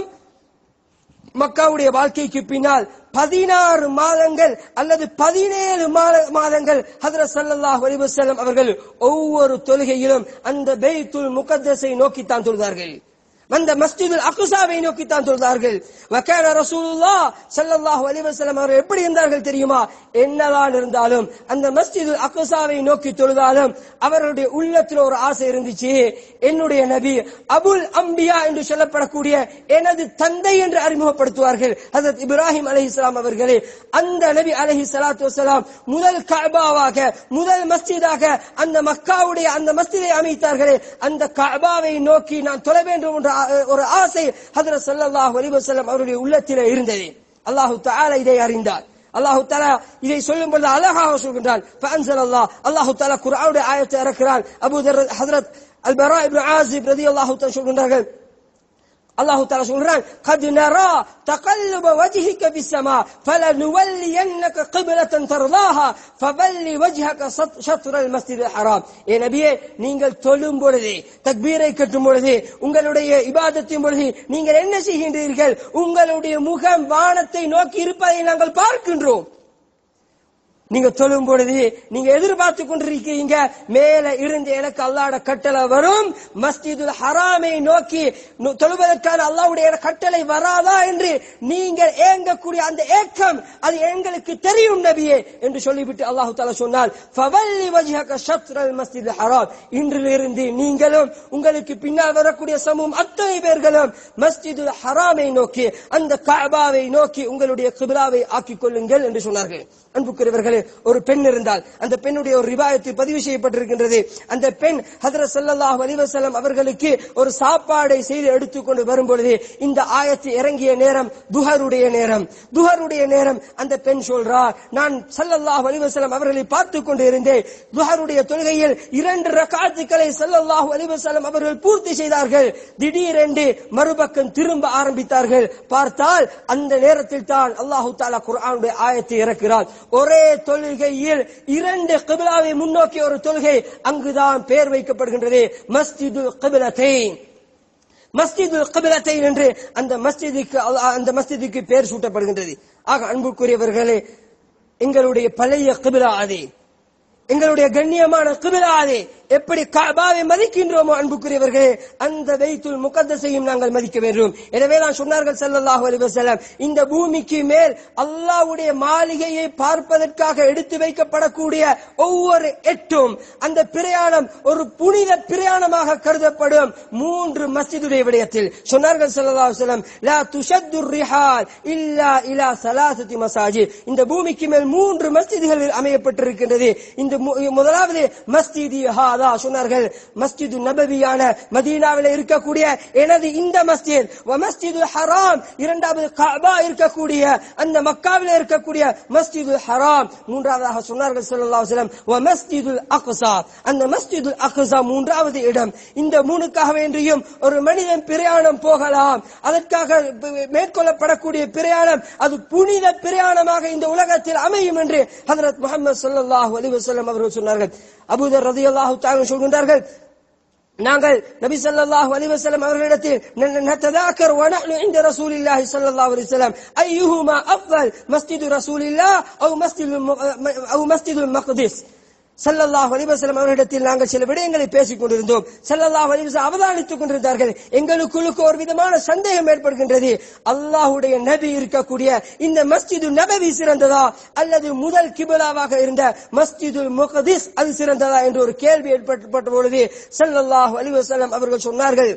மக்காவுடைய வாழ்க்கைக்கு பின்னால் பதினாறு மாதங்கள் அல்லது பதினேழு மாத- மாதங்கள் ஹதரத் ஸல்லல்லாஹு அலைஹி வஸல்லம் அவர்கள் ஒவ்வொரு தொழுகையிலும் அந்த பெய்த்துல் முகத்தஸை நோக்கித்தான் தொழுதார்கள் அந்த மஸ்ஜிதுல் அக்ஸாவை நோக்கித்தான் தொழுதார்கள் வக்கான ரசூலுல்லாஹ் ஸல்லல்லாஹு அலைஹி வஸல்லம் அவர்கள் எப்படி இருந்தார்கள் தெரியுமா என்னதான் இருந்தாலும் அந்த மஸ்ஜிதுல் அக்ஸாவை நோக்கி தொழுதாலும் அவர்களுடைய உள்ளத்தில் ஒரு ஆசை இருந்துச்சு என்னுடைய நபி அபுல் அம்பியா என்று சொல்லப்படக்கூடிய எனது தந்தை என்று அறிமுகப்படுத்துவார்கள் ஹஜரத் இப்ராஹிம் அலைஹிஸ்ஸலாம் அவர்களே அந்த நபி அலைஹி ஸலாத்து வஸலாம் முதல் கஅபாவாக முதல் மஸ்ஜிதாக அந்த மக்காவுடைய அந்த மஸ்ஜிதை அமைத்தார்களே அந்த கஅபாவை நோக்கி நான் தொழ வேண்டும் என்ற ஆ- ஒரு ஆசை ஹஜரத் ஸல்லல்லாஹு அலைஹி வஸல்லம் அவருடைய உள்ளத்திலே இருந்தது அல்லாஹ் தஆலா இதை அறிந்தார் அல்லாஹு தஆலா இதை சொல்லும் பொழுது அழகாக சொல்கின்றான் ஃபஅன்ஸல் அல்லாஹ் அல்லாஹு தஆலா குர்ஆனுடைய ஆயத்தை இறக்கிறான் அபூ தர் ஹஜரத் அல் பரா இப்னு ஆசிப் ரலியல்லாஹு தஆலா சொல்கின்றார்கள் அல்லாஹு தாலா சொல்றான் قد نرى تقلب وجهك في السماء فلنولينك قبلة ترضاها فبل وجهك شط- شطر المسجد الحرام ஏ நபியே நீங்கள் தொழும் பொழுது தக்பீரை கட்டும் பொழுது உங்களுடைய இபாதத்தின் பொழுது நீங்கள் என்ன செய்கின்றீர்கள் உங்களுடைய முகம் வானத்தை நோக்கி இருப்பதை நாங்கள் பார்க்கின்றோம் நீங்க தொழும் பொழுது நீங்க எதிர்பார்த்து கொண்டிருக்கீங்க மேல இருந்து எனக்கு அல்லாஹ்ட கட்டளை வரும் மஸ்ஜிதுல் ஹராமை நோக்கி நு- தொழுவதற்கான அல்லாஹ்வுடைய கட்டளை வராதா என்று நீங்கள் ஏங்கக்கூடிய அந்த ஏக்கம் அது எங்களுக்கு தெரியும் நபியே என்று சொல்லிவிட்டு அல்லாஹ் தஆலா சொன்னால் ஃபவல்லி வஜ்ஹக ஷத்ரல் மஸ்ஜிதுல் ஹராம் இன்றிலிருந்து நீங்களும் உங்களுக்கு பின்னால் வரக்கூடிய சமூகம் அத்தனை பேர்களும் மஸ்ஜிதுல் ஹராமை நோக்கி அந்த கஅபாவை நோக்கி உங்களுடைய கிபிலாவை ஆக்கிக் கொள்ளுங்கள் என்று சொன்னார்கள் அன்புக்குரியவர்களே சகோதரர்களே ஒரு பெண் இருந்தால் அந்த பெண்ணுடைய ஒரு ரிவாயத்தில் பதிவு செய்யப்பட்டிருக்கின்றது அந்த பெண் ஹதரத் ஸல்லல்லாஹு அலைஹி வஸல்லம் அவர்களுக்கு ஒரு சாப்பாடை செய்து எடுத்துக்கொண்டு வரும் பொழுது இந்த ஆயத்து இறங்கிய நேரம் துஹருடைய நேரம் துஹருடைய நேரம் அந்த பெண் சொல்றார் நான் ஸல்லல்லாஹு அலைஹி வஸல்லம் அவர்களை பார்த்து கொண்டு இருந்தேன் துஹருடைய தொழுகையில் இரண்டு ரகாத்துக்களை ஸல்லல்லாஹு அலைஹி வஸல்லம் அவர்கள் பூர்த்தி செய்தார்கள் திடீரென்று மறுபக்கம் திரும்ப ஆரம்பித்தார்கள் பார்த்தால் அந்த நேரத்தில் தான் அல்லாஹு தாலா குர்ஆனுடைய ஆயத்தை இறக்கிறார் ஒரே தொழுகையில் இரண்டு கிபிலாவை முன்னோக்கிய ஒரு தொழுகை அங்குதான் பெயர் வைக்கப்படுகின்றது மஸ்ஜிதுல் கிபிலத்தைன் மஸ்ஜிதுல் கிபிலத்தைன் என்று அந்த மஸ்ஜிதுக்கு அல்லாஹ் அந்த மஸ்ஜிதுக்கு பெயர் சூட்டப்படுகின்றது ஆக அன்புக்குரியவர்களே எங்களுடைய பழைய கிபிலா அது எங்களுடைய கண்ணியமான கிபிலா அது எப்படி கபாவை மதிக்கின்றோமோ அன்புக்குரியவர்களே அந்த வைத்துல் முகத்தசையும் நாங்கள் மதிக்க வேண்டும் எனவே நான் சொன்னார்கள் ஸல்லல்லாஹு அலைஹி வஸல்லம் இந்த பூமிக்கு மேல் அல்லாஹ்வுடைய மாளிகையை பார்ப்பதற்காக எடுத்து வைக்கப்படக்கூடிய ஒவ்வொரு எட்டும் அந்த பிரயாணம் ஒரு புனித பிரயாணமாக கருதப்படும் மூன்று மஸ்ஜிதுடைய விடயத்தில் சொன்னார்கள் ஸல்லல்லாஹு அலைஹி வஸல்லம் லா துஷத்து ரிஹால் இல்லா இலா ஸலாசத்தி மசாஜித் இந்த பூமிக்கு மேல் மூன்று மஸ்ஜிதுகள் அமையப்பட்டிருக்கின்றது இந்த மு- முதலாவது மஸ்ஜிதி ஹாதா சொன்னார்கள் மஸ்ஜிது நபவியான மதீனாவில் இருக்கக்கூடிய எனது இந்த மஸ்ஜித் வ மஸ்ஜிது ஹராம் இரண்டாவது கஅபா இருக்கக்கூடிய அந்த மக்காவில் இருக்கக்கூடிய மஸ்ஜிது ஹராம் மூன்றாவதாக சொன்னார்கள் ஸல்லல்லாஹு அலைஹி வஸல்லம் வ மஸ்ஜிதுல் அக்ஸா அந்த மஸ்ஜிதுல் அக்ஸா மூன்றாவது இடம் இந்த மூணுக்காக வேண்டியும் ஒரு மனிதன் பிரயாணம் போகலாம் அதற்காக மேற்கொள்ளப்படக்கூடிய பிரயாணம் அது புனித பிரயாணமாக இந்த உலகத்தில் அமையும் என்று ஹஜரத் முஹம்மது ஸல்லல்லாஹு அலைஹி வஸல்லம் அவர்கள் சொன்னார்கள் அபூதர் ரலியல்லாஹு தஆலா சொல்கின்றார்கள் நாங்கள் நபி ஸல்லல்லாஹு அலைஹி வஸல்லம் அவர்களிடத்தில் ந- நத்ததாக்கர் வ நஹ்னு இன்த ரசூலில்லாஹி ஸல்லல்லாஹு அலைஹி வஸல்லம் அய்யுஹுமா அஃضل மஸ்ஜிது ரசூலில்லாஹ் அவு மஸ்ஜிதுல் மு- அவு மஸ்ஜிதுல் மக்திஸ் ஸல்லல்லாஹு அலைஹி வஸல்லம் அவர்களிடத்தில் நாங்கள் சில விடயங்களை பேசிக் கொண்டிருந்தோம் ஸல்லல்லாஹு அலைஹி வஸல்லம் அவதானித்துக் கொண்டிருந்தார்கள் எங்களுக்குள்ளுக்கு ஒரு விதமான சந்தேகம் ஏற்படுகின்றது அல்லாஹ்வுடைய நபி இருக்கக்கூடிய இந்த மஸ்ஜிது நபவி சிறந்ததா அல்லது முதல் கிபிலாவாக இருந்த மஸ்ஜிதுல் முக்திஸ் அது சிறந்ததா என்று ஒரு கேள்வி ஏற்பட்ட பொழுது ஸல்லல்லாஹு அலைஹி வஸல்லம் அவர்கள் சொன்னார்கள்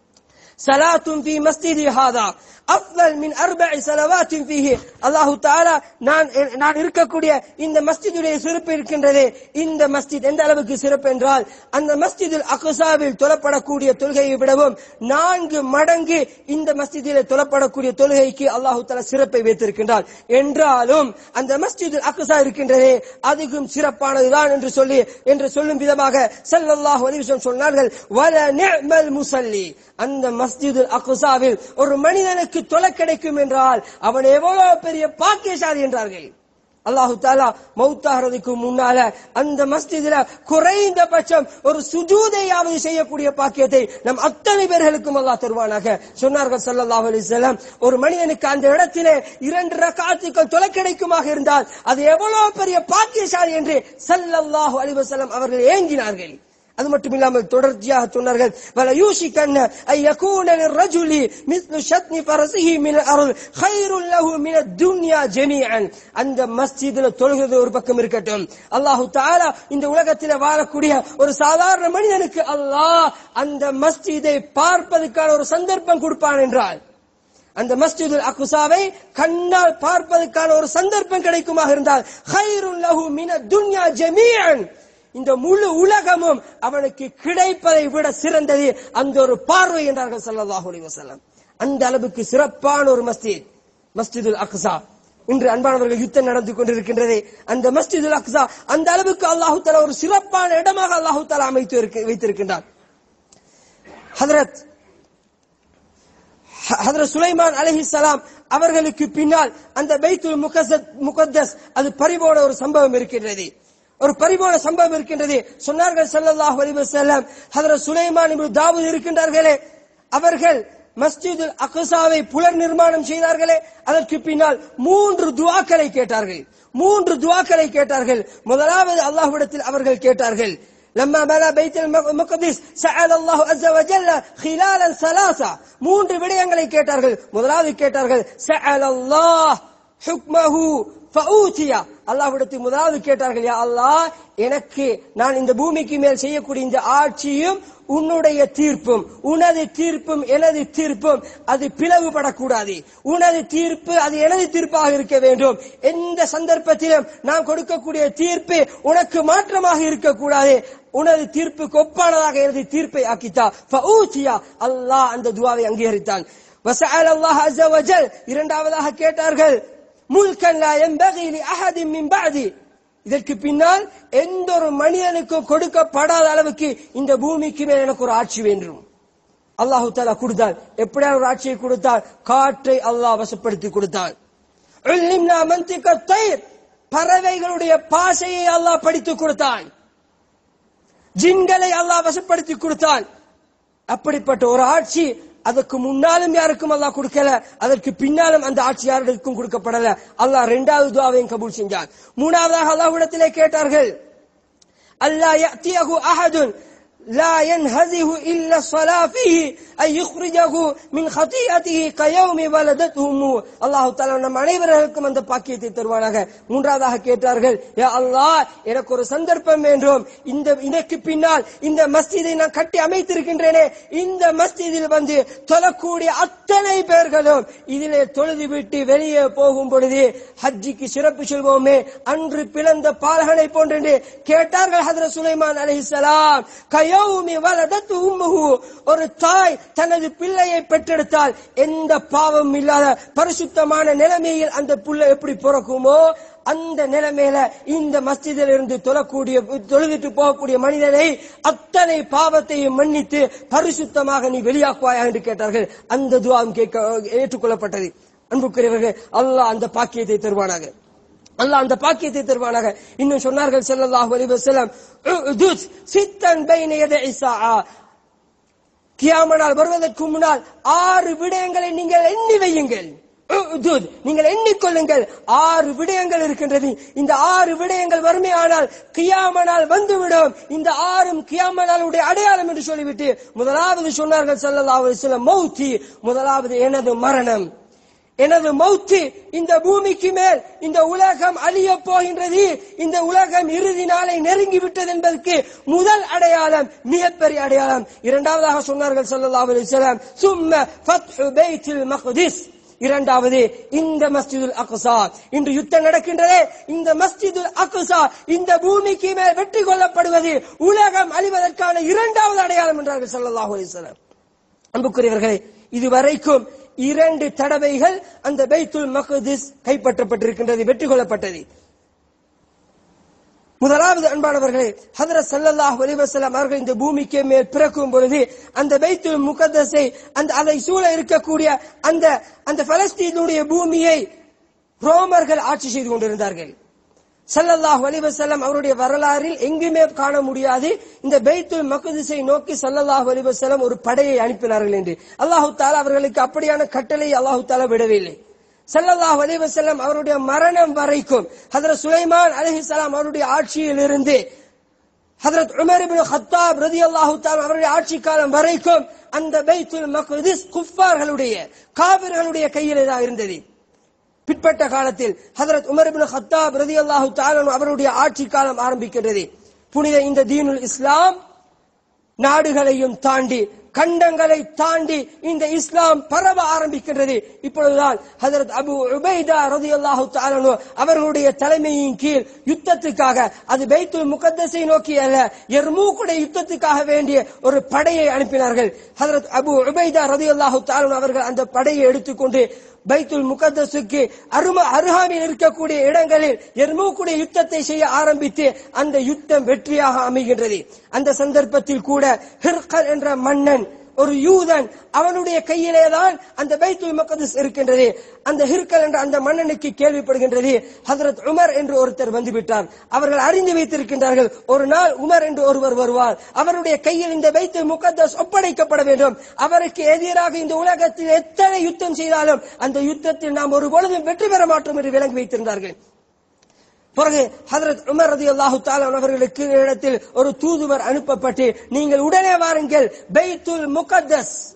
சலாத்தும் ஃபி மஸ்ஜிதி ஹாதா அஃதல் மின் அர்பஇ ஸலவாத்தின் ஃபீஹி அல்லாஹ் தஆலா நான் நான் இருக்கக்கூடிய இந்த மஸ்ஜிதுடைய சிறப்பு இருக்கின்றது இந்த மஸ்ஜித் எந்த அளவுக்கு சிறப்பு என்றால் அந்த மஸ்ஜிதுல் அக்ஸாவில் தொழப்படக்கூடிய தொழுகையை விடவும் நான்கு மடங்கு இந்த மஸ்ஜிதிலே தொழப்படக்கூடிய தொழுகைக்கு அல்லாஹ் தஆலா சிறப்பை வைத்திருக்கின்றார் என்றாலும் அந்த மஸ்ஜிதுல் அக்ஸா இருக்கின்றதே அதுக்கும் சிறப்பானதுதான் என்று சொல்லி என்று சொல்லும் விதமாக ஸல்லல்லாஹு அலைஹி வஸல்லம் சொன்னார்கள் வல நிஅமல் முஸல்லி அந்த மஸ்ஜிதுல் அக்ஸாவில் ஒரு மனிதனுக்கு தொலை கிடைக்கும் என்றால் அவன் எவ்வளவு பெரிய பாக்கியசாலி என்றார்கள் அல்லாஹு தாலா மௌத்தாகிறதுக்கு முன்னால அந்த மஸ்ஜிதுல குறைந்தபட்சம் ஒரு சுஜூதையாவது செய்யக்கூடிய பாக்கியத்தை நம் அத்தனை பேர்களுக்கும் அல்லாஹ் தருவானாக சொன்னார்கள் ஸல்லல்லாஹு அலைஹி வஸல்லம் ஒரு மனிதனுக்கு அந்த இடத்திலே இரண்டு ரக்காத்துக்கள் தொலை கிடைக்குமாக இருந்தால் அது எவ்வளவு பெரிய பாக்கியசாலி என்று ஸல்லல்லாஹு அலைஹி வஸல்லம் அவர்கள் ஏங்கினார்கள் அது மட்டும் இல்லாமல் தொடர்ச்சியாக சொன்னார்கள் வல யூஷிகன்ன ஐ யகூன லிர்ரஜுலி மிஸ்லு ஷத்னி ஃபரஸிஹி மின் அருள் கைருல் லஹு மின துன்யா ஜமீஅன் அந்த மஸ்ஜிதுல தொழுகிறது ஒரு பக்கம் இருக்கட்டும் அல்லாஹு தஆலா இந்த உலகத்தில் வாழக்கூடிய ஒரு சாதாரண மனிதனுக்கு அல்லாஹ் அந்த மஸ்ஜிதை பார்ப்பதற்கான ஒரு சந்தர்ப்பம் கொடுப்பான் என்றால் அந்த மஸ்ஜிதுல் அக்ஸாவை கண்ணால் பார்ப்பதற்கான ஒரு சந்தர்ப்பம் கிடைக்குமாக இருந்தால் கைருல் லஹு மின துன்யா ஜமீஅன் இந்த முழு உலகமும் அவனுக்கு கிடைப்பதை விட சிறந்தது அந்த ஒரு பார்வை என்றார்கள் ஸல்லல்லாஹு அலைஹி வஸல்லம் அந்த அளவுக்கு சிறப்பான ஒரு மஸ்ஜித் மஸ்ஜிதுல் அக்ஸா இன்று அன்பானவர்கள் யுத்தம் நடந்து கொண்டிருக்கின்றது அந்த மஸ்ஜிதுல் அக்ஸா அந்த அளவுக்கு அல்லாஹு தஆலா ஒரு சிறப்பான இடமாக அல்லாஹு தஆலா அமைத்து இருக்க- வைத்திருக்கின்றார் ஹதரத் ஹதரத் சுலைமான் அலைஹிஸ்ஸலாம் அவர்களுக்கு பின்னால் அந்த பைத்துல் முகஸத் முகத்தஸ் அது பறிபோன ஒரு சம்பவம் இருக்கின்றது ஒரு பரிபோன சம்பவம் இருக்கின்றது சொன்னார்கள் ஸல்லல்லாஹு அலைஹி வஸல்லம் ஹதரத் சுலைமான் இப்னு தாவூத் இருக்கின்றார்களே அவர்கள் மஸ்ஜிதுல் அக்ஸாவை புலர் நிர்மாணம் செய்தார்களே அதற்கு பின்னால் மூன்று துஆக்களை கேட்டார்கள் மூன்று துஆக்களை கேட்டார்கள் முதலாவது அல்லாஹ்விடத்தில் அவர்கள் கேட்டார்கள் لما بنى بيت المقدس سأل الله عز وجل خلالا ثلاثة மூன்று விடயங்களை கேட்டார்கள் முதலாவது கேட்டார்கள் سأل الله حكمه ஃபஊதியா அல்லாஹ்விடத்தில் முதலாவது கேட்டார்கள் யா அல்லாஹ் எனக்கு நான் இந்த பூமிக்கு மேல் செய்யக்கூடிய இந்த ஆட்சியும் உன்னுடைய தீர்ப்பும் உனது தீர்ப்பும் எனது தீர்ப்பும் அது பிளவுபடக்கூடாது உனது தீர்ப்பு அது எனது தீர்ப்பாக இருக்க வேண்டும் எந்த சந்தர்ப்பத்திலும் நான் கொடுக்கக்கூடிய தீர்ப்பு உனக்கு மாற்றமாக இருக்கக்கூடாது உனது தீர்ப்புக்கு ஒப்பானதாக எனது தீர்ப்பை ஆக்கித்தா ஃபஊதியா அல்லாஹ் அந்த துவாவை அங்கீகரித்தான் வசஅல அல்லாஹ் அஸ்ஸ வஜல் இரண்டாவதாக கேட்டார்கள் முல்கன் லா யன்பகி லி அஹதின் மின் பஅதி இதற்கு பின்னால் எந்த ஒரு மனிதனுக்கும் கொடுக்கப்படாத அளவுக்கு இந்த பூமிக்கு மேல் எனக்கு ஒரு ஆட்சி வேண்டும் அல்லாஹு தாலா கொடுத்தான் எப்படியான ஒரு ஆட்சியை கொடுத்தால் காற்றை அல்லாஹ் வசப்படுத்தி கொடுத்தான் உல்லிம்னா மந்திக தயிர் பறவைகளுடைய பாஷையை அல்லாஹ் படித்து கொடுத்தான் ஜின்களை அல்லாஹ் வசப்படுத்தி கொடுத்தான் அப்படிப்பட்ட ஒரு ஆட்சி அதற்கு முன்னாலும் யாருக்கும் அல்லாஹ் கொடுக்கல அதற்கு பின்னாலும் அந்த ஆட்சி யாருக்கும் கொடுக்கப்படல அல்லாஹ் இரண்டாவது துவாவையும் கபூல் செஞ்சான் மூணாவதாக அல்லாஹ்விடத்திலே கேட்டார்கள் அல்லாஹ் يأتيه أحد لا ينهزه إلا الصلاة فيه أن يخرجه من خطيئته كيوم ولدته أمه அல்லாஹ் தஆலா நம் அனைவருக்கும் அந்த பாக்கியத்தை தருவானாக மூன்றாவதாக கேட்டார்கள் யா அல்லாஹ் எனக்கு ஒரு சந்தர்ப்பம் வேண்டும் இந்த இதற்கு பின்னால் இந்த மஸ்ஜிதை நான் கட்டி அமைத்திருக்கின்றேனே இந்த மஸ்ஜிதில் வந்து தொழக்கூடிய அத்தனை பேர்களும் இதிலே தொழுது விட்டு வெளியே போகும் பொழுது ஹஜ்ஜிக்கு சிறப்பு சொல்வோமே அன்று பிளந்த பாலகனை போன்று கேட்டார்கள் ஹதரத் சுலைமான் அலைஹிஸ்ஸலாம் கயௌமி வலதத்து உம்முஹு ஒரு தாய் தனது பிள்ளையை பெற்றெடுத்தால் எந்த பாவம் இல்லாத பரிசுத்தமான நிலைமையில் அந்த பிள்ளை எப்படி பிறக்குமோ அந்த நிலைமையில இந்த மஸ்ஜிதில் இருந்து தொழக்கூடிய தொழுவிட்டு போகக்கூடிய மனிதனை அத்தனை பாவத்தையும் மன்னித்து பரிசுத்தமாக நீ வெளியாக்குவாயா என்று கேட்டார்கள் அந்த துவாவும் கேட்க ஏற்றுக்கொள்ளப்பட்டது அன்புக்குரியவர்கள் அல்லாஹ் அந்த பாக்கியத்தை தருவானாக அல்லாஹ் அந்த பாக்கியத்தை தருவானாக இன்னும் சொன்னார்கள் ஸல்லல்லாஹு அலைஹி வஸல்லம் உதுத் சித்தன் பைன யதஇ ஸாஆ கியாமனால் வருவதற்கு முன்னால் ஆறு விடயங்களை நீங்கள் எண்ணி வையுங்கள் உதுத், நீங்கள் எண்ணிக்கொள்ளுங்கள் ஆறு விடயங்கள் இருக்கின்றது இந்த ஆறு விடயங்கள் வறுமையானால் கியாமனால் வந்துவிடும் இந்த ஆறும் கியாமனாலுடைய அடையாளம் என்று சொல்லிவிட்டு முதலாவது சொன்னார்கள் ஸல்லல்லாஹு அலைஹி வஸல்லம் மௌத்தி முதலாவது எனது மரணம் எனது மௌத்து இந்த பூமிக்கு மேல் இந்த உலகம் அழிய போகின்றது இந்த உலகம் இறுதி நாளை நெருங்கி விட்டது என்பதற்கு முதல் அடையாளம் மிகப்பெரிய அடையாளம் இரண்டாவதாக சொன்னார்கள் ஸல்லல்லாஹு அலைஹி வஸல்லம் சும்ம ஃபத்ஹு பைத்துல் மக்திஸ் இரண்டாவது இந்த மஸ்ஜிதுல் அக்ஸா இன்று யுத்தம் நடக்கின்றதே இந்த மஸ்ஜிதுல் அக்ஸா இந்த பூமிக்கு மேல் வெற்றி கொள்ளப்படுவது உலகம் அழிவதற்கான இரண்டாவது அடையாளம் என்றார்கள் ஸல்லல்லாஹு அலைஹி வஸல்லம் அன்புக்குரியவர்களே இதுவரைக்கும் இரண்டு தடவைகள் அந்த பைத்துல் மக்திஸ் கைப்பற்றப்பட்டிருக்கின்றது வெற்றி கொள்ளப்பட்டது முதலாவது அன்பானவர்களே ஹதரத் ஸல்லல்லாஹு அலைஹி வஸல்லம் அவர்கள் இந்த பூமிக்கு மேல் பிறக்கும் பொழுது அந்த பைத்துல் முகத்தஸை அந்த அதை சூழ இருக்கக்கூடிய அந்த அந்த பலஸ்தீனுடைய பூமியை ரோமர்கள் ஆட்சி செய்து கொண்டிருந்தார்கள் ஸல்லல்லாஹு அலைஹி வஸல்லம் அவருடைய வரலாறில் எங்குமே காண முடியாது இந்த பைத்துல் மக்திஸை நோக்கி ஸல்லல்லாஹு அலைஹி வஸல்லம் ஒரு படையை அனுப்பினார்கள் என்று அல்லாஹ் தஆலா அவர்களுக்கு அப்படியான கட்டளை அல்லாஹ் தஆலா விடவில்லை ஸல்லல்லாஹு அலைஹி வஸல்லம் அவருடைய மரணம் வரைக்கும் ஹஜ்ரத் சுலைமான் அலைஹிஸ்ஸலாம் அவருடைய ஆட்சியில் இருந்து ஹஜ்ரத் உமர் இப்னு கத்தாப் ரலியல்லாஹு தஆலா அவருடைய ஆட்சி காலம் வரைக்கும் அந்த பைத்துல் மக்திஸ் குஃபார்களுடைய காபிர்களுடைய கையிலே தான் இருந்தது பிற்பட்ட காலத்தில் ஹதரத் உமர் இப்னு கத்தாப் ரலியல்லாஹு தஆலா அவருடைய ஆட்சி காலம் ஆரம்பிக்கின்றது புனித இந்த தீனுல் இஸ்லாம் நாடுகளையும் தாண்டி கண்டங்களை தாண்டி இந்த இஸ்லாம் பரவ ஆரம்பிக்கின்றது இப்பொழுதுதான் ஹதரத் அபு உபைதா ரலியல்லாஹு தஆலா அவர்களுடைய தலைமையின் கீழ் யுத்தத்துக்காக அது பைத்துல் முகத்தஸை நோக்கி அல்ல எர்மூக்குடைய யுத்தத்துக்காக வேண்டிய ஒரு படையை அனுப்பினார்கள் ஹதரத் அபு உபைதா ரலியல்லாஹு தஆலா அவர்கள் அந்த படையை எடுத்துக்கொண்டு பைத்துல் முகத்தஸுக்கு அரும அருகாமையில் இருக்கக்கூடிய இடங்களில் எர்மூக்குடைய யுத்தத்தை செய்ய ஆரம்பித்து அந்த யுத்தம் வெற்றியாக அமைகின்றது அந்த சந்தர்ப்பத்தில் கூட ஹிர்கல் என்ற மன்னன் ஒரு யூதன் அவனுடைய கையிலே தான் அந்த பைத்துல் முகத்தஸ் இருக்கின்றது அந்த ஹிர்கல் என்ற அந்த மன்னனுக்கு கேள்விப்படுகின்றது ஹதரத் உமர் என்று ஒருத்தர் வந்துவிட்டார் அவர்கள் அறிந்து வைத்திருக்கின்றார்கள் ஒரு நாள் உமர் என்று ஒருவர் வருவார் அவருடைய கையில் இந்த பைத்துல் முகத்தஸ் ஒப்படைக்கப்பட வேண்டும் அவருக்கு எதிராக இந்த உலகத்தில் எத்தனை யுத்தம் செய்தாலும் அந்த யுத்தத்தில் நாம் ஒரு பொழுதும் வெற்றி பெற மாட்டோம் என்று விளங்கி வைத்திருந்தார்கள் பிறகு ஹதரத் உமர் ரதி அல்லாஹு அவர்களுக்கு இடத்தில் ஒரு தூதுவர் அனுப்பப்பட்டு நீங்கள் உடனே வாருங்கள் பைத்துல் முகத்தஸ்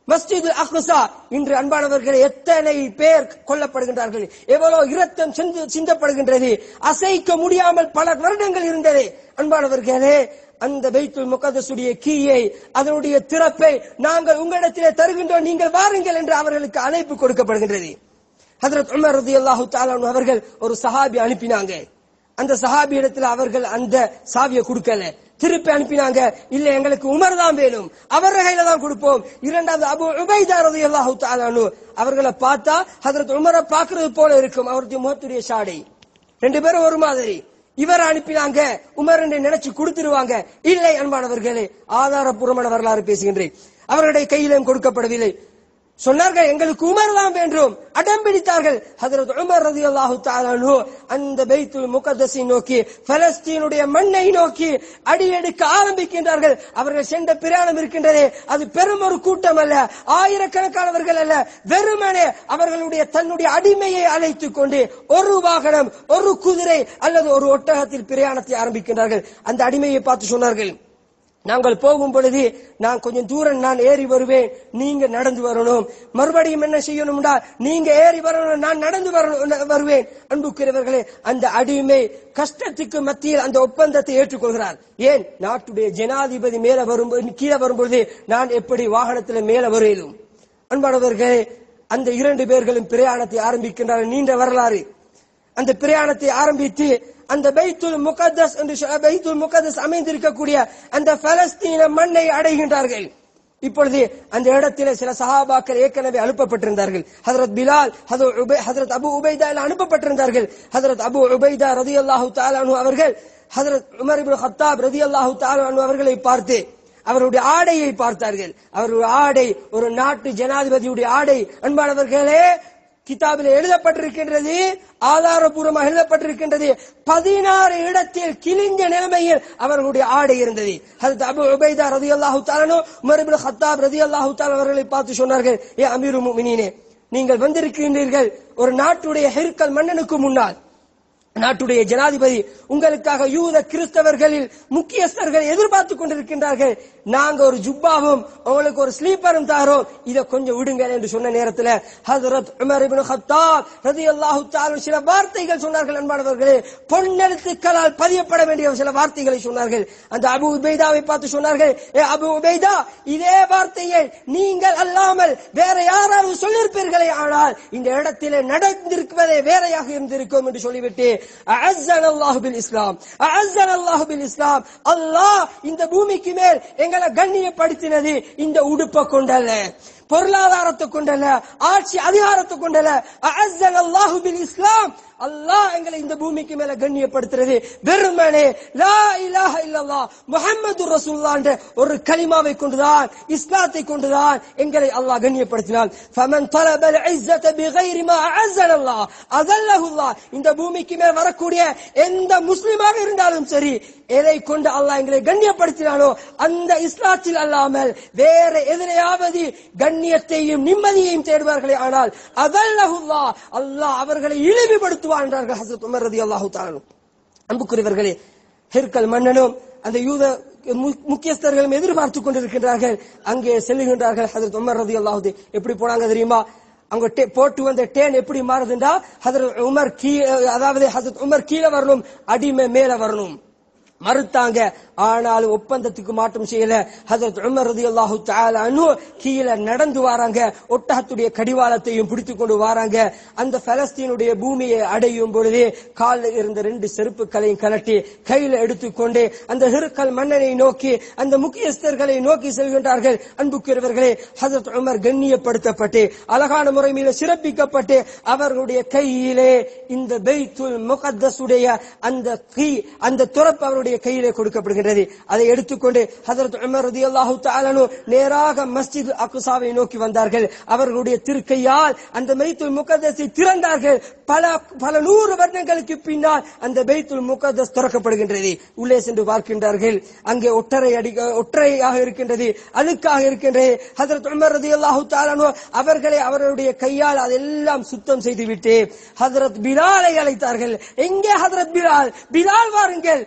மஸ்ஜிது அக்ஸா இன்று அன்பானவர்கள் எத்தனை பேர் கொல்லப்படுகின்றார்கள் எவ்வளவு இரத்தம் சிந்து- சிந்தப்படுகின்றது அசைக்க முடியாமல் பல வருடங்கள் இருந்தது அன்பானவர்களே அந்த பைத்துல் முகதசுடைய கீயை அதனுடைய திறப்பை நாங்கள் உங்களிடத்திலே தருகின்றோம் நீங்கள் வாருங்கள் என்று அவர்களுக்கு அழைப்பு கொடுக்கப்படுகின்றது ஹதரத் உமர் ரலியல்லாஹு தஆலா அன்ஹு அவர்கள் ஒரு சஹாபி அனுப்பினாங்க அந்த சஹாபி இடத்துல அவர்கள் அந்த சாவியை கொடுக்கல திருப்பி அனுப்பினாங்க இல்ல எங்களுக்கு உமர் தான் வேணும் அவர் கையில தான் கொடுப்போம் இரண்டாவது அபு உபைதா ரலியல்லாஹு தஆலா அன்ஹு அவர்களை பார்த்தா ஹதரத் உமரை பார்க்கிறது போல இருக்கும் அவருடைய முகத்துடைய ஷாடை ரெண்டு பேரும் ஒரு மாதிரி இவர் அனுப்பினாங்க உமர் என்று நினைச்சு கொடுத்துருவாங்க இல்லை அன்பானவர்களே ஆதாரபூர்வமான வரலாறு பேசுகின்றேன் அவர்களுடைய கையிலும் கொடுக்கப்படவில்லை சொன்னார்கள் எங்களுக்கு உமர் தான் வேண்டும் அடம் பிடித்தார்கள் ஹதரத் உமர் ரலியல்லாஹு தஆலா அன்ஹு அந்த பைத்துல் முகத்தஸை நோக்கி பலஸ்தீனுடைய மண்ணை நோக்கி அடி எடுக்க ஆரம்பிக்கின்றார்கள் அவர்கள் சென்ற பிரயாணம் இருக்கின்றதே அது பெரும் ஒரு கூட்டம் அல்ல ஆயிரக்கணக்கானவர்கள் அல்ல வெறுமனே அவர்களுடைய தன்னுடைய அடிமையை அழைத்துக் கொண்டு ஒரு வாகனம் ஒரு குதிரை அல்லது ஒரு ஒட்டகத்தில் பிரயாணத்தை ஆரம்பிக்கின்றார்கள் அந்த அடிமையை பார்த்து சொன்னார்கள் நாங்கள் போகும் பொழுது நான் கொஞ்சம் தூரம் நான் ஏறி வருவேன் நீங்க நடந்து வரணும் மறுபடியும் என்ன செய்யணும்டா நீங்க ஏறி வரணும் நான் நடந்து வரணும் வருவேன் அன்புக்குரியவர்களே அந்த அடிமை கஷ்டத்துக்கு மத்தியில் அந்த ஒப்பந்தத்தை ஏற்றுக்கொள்கிறார் ஏன் நாட்டுடைய ஜனாதிபதி மேல வரும்போது கீழே வரும்பொழுது நான் எப்படி வாகனத்துல மேல வருவேலும் அன்பானவர்களே அந்த இரண்டு பேர்களும் பிரயாணத்தை ஆரம்பிக்கின்றார்கள் நீண்ட வரலாறு அந்த பிரயாணத்தை ஆரம்பித்து அந்த பைத்துல் முகத்தஸ் என்று சொல்ல- பைத்துல் முகத்தஸ் அமைந்திருக்கக்கூடிய அந்த பலஸ்தீன மண்ணை அடைகின்றார்கள் இப்பொழுது அந்த இடத்திலே சில சஹாபாக்கள் ஏற்கனவே அனுப்பப்பட்டிருந்தார்கள் ஹதரத் பிலால் ஹதரத் உபை- ஹதரத் அபு உபைதா எல்லாம் அனுப்பப்பட்டிருந்தார்கள் ஹதரத் அபு உபைதா ரதியல்லாஹு தஆலானு அவர்கள் ஹதரத் உமர் இப்னு கத்தாப் ரதியல்லாஹு தஆலானு அவர்களை பார்த்து அவருடைய ஆடையை பார்த்தார்கள் அவருடைய ஆடை ஒரு நாட்டு ஜனாதிபதியுடைய ஆடை அன்பானவர்களே கிதாபில் எழுதப்பட்டிருக்கின்றது ஆதாரபூர்வமாக எழுதப்பட்டிருக்கின்றது பதினாறு இடத்தில் கிழிஞ்ச நிலைமையில் அவர்களுடைய ஆடை இருந்தது ஹதரத் அபு உபைதா ரதியல்லாஹு தஆலா உமர் இப்னு கத்தாப் ரதியல்லாஹு தஆலா அவர்களை பார்த்து சொன்னார்கள் ஏ அமீரு முஃமினீனே நீங்கள் வந்திருக்கின்றீர்கள் ஒரு நாட்டுடைய ஹெர்கல் மன்னனுக்கு முன்னால் நாட்டுடைய ஜனாதிபதி உங்களுக்காக யூத கிறிஸ்தவர்களில் முக்கியஸ்தர்கள் எதிர்பார்த்துக் கொண்டிருக்கின்றார்கள் நாங்க ஒரு ஜுப்பாவும் உங்களுக்கு ஒரு ஸ்லீப்பரும் தாரோம் இத கொஞ்சம் விடுங்கள் என்று சொன்ன நேரத்தில் ஹஜரத் உமர் இப்னு கத்தாப் ரலியல்லாஹு தஆலா சில வார்த்தைகள் சொன்னார்கள் அன்பானவர்களே பொன்னெழுத்துக்களால் பதியப்பட வேண்டிய சில வார்த்தைகளை சொன்னார்கள் அந்த அபு உபைதாவை பார்த்து சொன்னார்கள் ஏ அபு உபைதா இதே வார்த்தையை நீங்கள் அல்லாமல் வேற யாராவது சொல்லியிருப்பீர்களே ஆனால் இந்த இடத்திலே நடந்திருப்பதே வேறையாக இருந்திருக்கும் என்று சொல்லிவிட்டு அஅஸ்ஸன அல்லாஹு பில் இஸ்லாம் அஅஸ்ஸன அல்லாஹு பில் இஸ்லாம் அல்லாஹ் இந்த பூமிக்கு மேல் எங்களை கண்ணியப்படுத்தினது இந்த உடுப்பை கொண்டல்ல பொருளாதாரத்தை கொண்டல்ல ஆட்சி அதிகாரத்தை கொண்டல்ல அஅஸ்ஸன அல்லாஹு பில் இஸ்லாம் அல்லாஹ் எங்களை இந்த பூமிக்கு மேல கண்ணியப்படுத்துறது வெறுமனே லா இலாஹ இல்லல்லாஹ் முஹம்மது ரசூலுல்லாஹ் என்ற ஒரு கலிமாவை கொண்டுதான் இஸ்லாத்தை கொண்டுதான் எங்களை அல்லாஹ் கண்ணியப்படுத்தினான் ஃபமன் தலபல் இஸ்ஸத பிகைரி மா அஅஸ்ஸன அல்லாஹ் அதல்லஹு அல்லாஹ் இந்த பூமிக்கு மேல் வரக்கூடிய எந்த முஸ்லிமாக இருந்தாலும் சரி எதை கொண்டு அல்லாஹ் எங்களை கண்ணியப்படுத்தினானோ அந்த இஸ்லாத்தில் அல்லாமல் வேற எதிரையாவது கண்ணியத்தையும் நிம்மதியையும் தேடுவார்களே ஆனால் அதல்லஹுல்லா அல்லாஹ் அவர்களை இழிவுபடுத்துவான் என்றார்கள் ஹசரத் உமர் ரதி அல்லாஹு அன்புக்குரியவர்களே ஹெர்கல் மன்னனும் அந்த யூத மு- முக்கியஸ்தர்களும் எதிர்பார்த்துக் கொண்டிருக்கின்றார்கள் அங்கே செல்லுகின்றார்கள் ஹசரத் உமர் ரதி அல்லாஹு எப்படி போனாங்க தெரியுமா அங்க டே- போட்டு வந்த டேன் எப்படி மாறுதுண்டா ஹசரத் உமர் கீ அதாவது ஹசரத் உமர் கீழே வரணும் அடிமை மேல வரணும் மறுத்தாங்க ஆனால் ஒப்பந்தத்துக்கு மாற்றம் செய்யல ஹஜரத் உமர் ரலியல்லாஹு தஆலா அன்ஹு கீழே நடந்து வராங்க ஒட்டகத்துடைய கடிவாளத்தையும் பிடித்துக் கொண்டு வராங்க அந்த பலஸ்தீனுடைய பூமியை அடையும் பொழுது காலில் இருந்த ரெண்டு செருப்புகளையும் கலட்டி கையில எடுத்துக்கொண்டு அந்த ஹிருக்கல் மன்னனை நோக்கி அந்த முக்கியஸ்தர்களை நோக்கி செல்கின்றார்கள் அன்புக்குரியவர்களே ஹஜரத் உமர் கண்ணியப்படுத்தப்பட்டு அழகான முறைமையில சிறப்பிக்கப்பட்டு அவர்களுடைய கையிலே இந்த பைத்துல் முகத்தஸுடைய அந்த கீ அந்த துறப்பு அவருடைய கையிலே கொடுக்கப்படுகின்றது அதை எடுத்துக்கொண்டு ஹஜரத் உமர் ரலியல்லாஹு தஆலா அன்ஹு நேராக மஸ்ஜித் அக்ஸாவை நோக்கி வந்தார்கள் அவர்களுடைய திருக்கையால் அந்த பைத்துல் முகத்தஸை திறந்தார்கள் பல பல நூறு வருடங்களுக்கு பின்னால் அந்த பைத்துல் முகத்தஸ் திறக்கப்படுகின்றது உள்ளே சென்று பார்க்கின்றார்கள் அங்கே ஒட்டரை அடிக்க ஒற்றையாக இருக்கின்றது அழுக்காக இருக்கின்றது ஹஜரத் உமர் ரலியல்லாஹு தஆலா அன்ஹு அவர்களை அவருடைய கையால் அதெல்லாம் சுத்தம் செய்துவிட்டு ஹஜரத் பிலாலை அழைத்தார்கள் எங்கே ஹஜரத் பிலால் பிலால் வாருங்கள் சொன்னார்கள்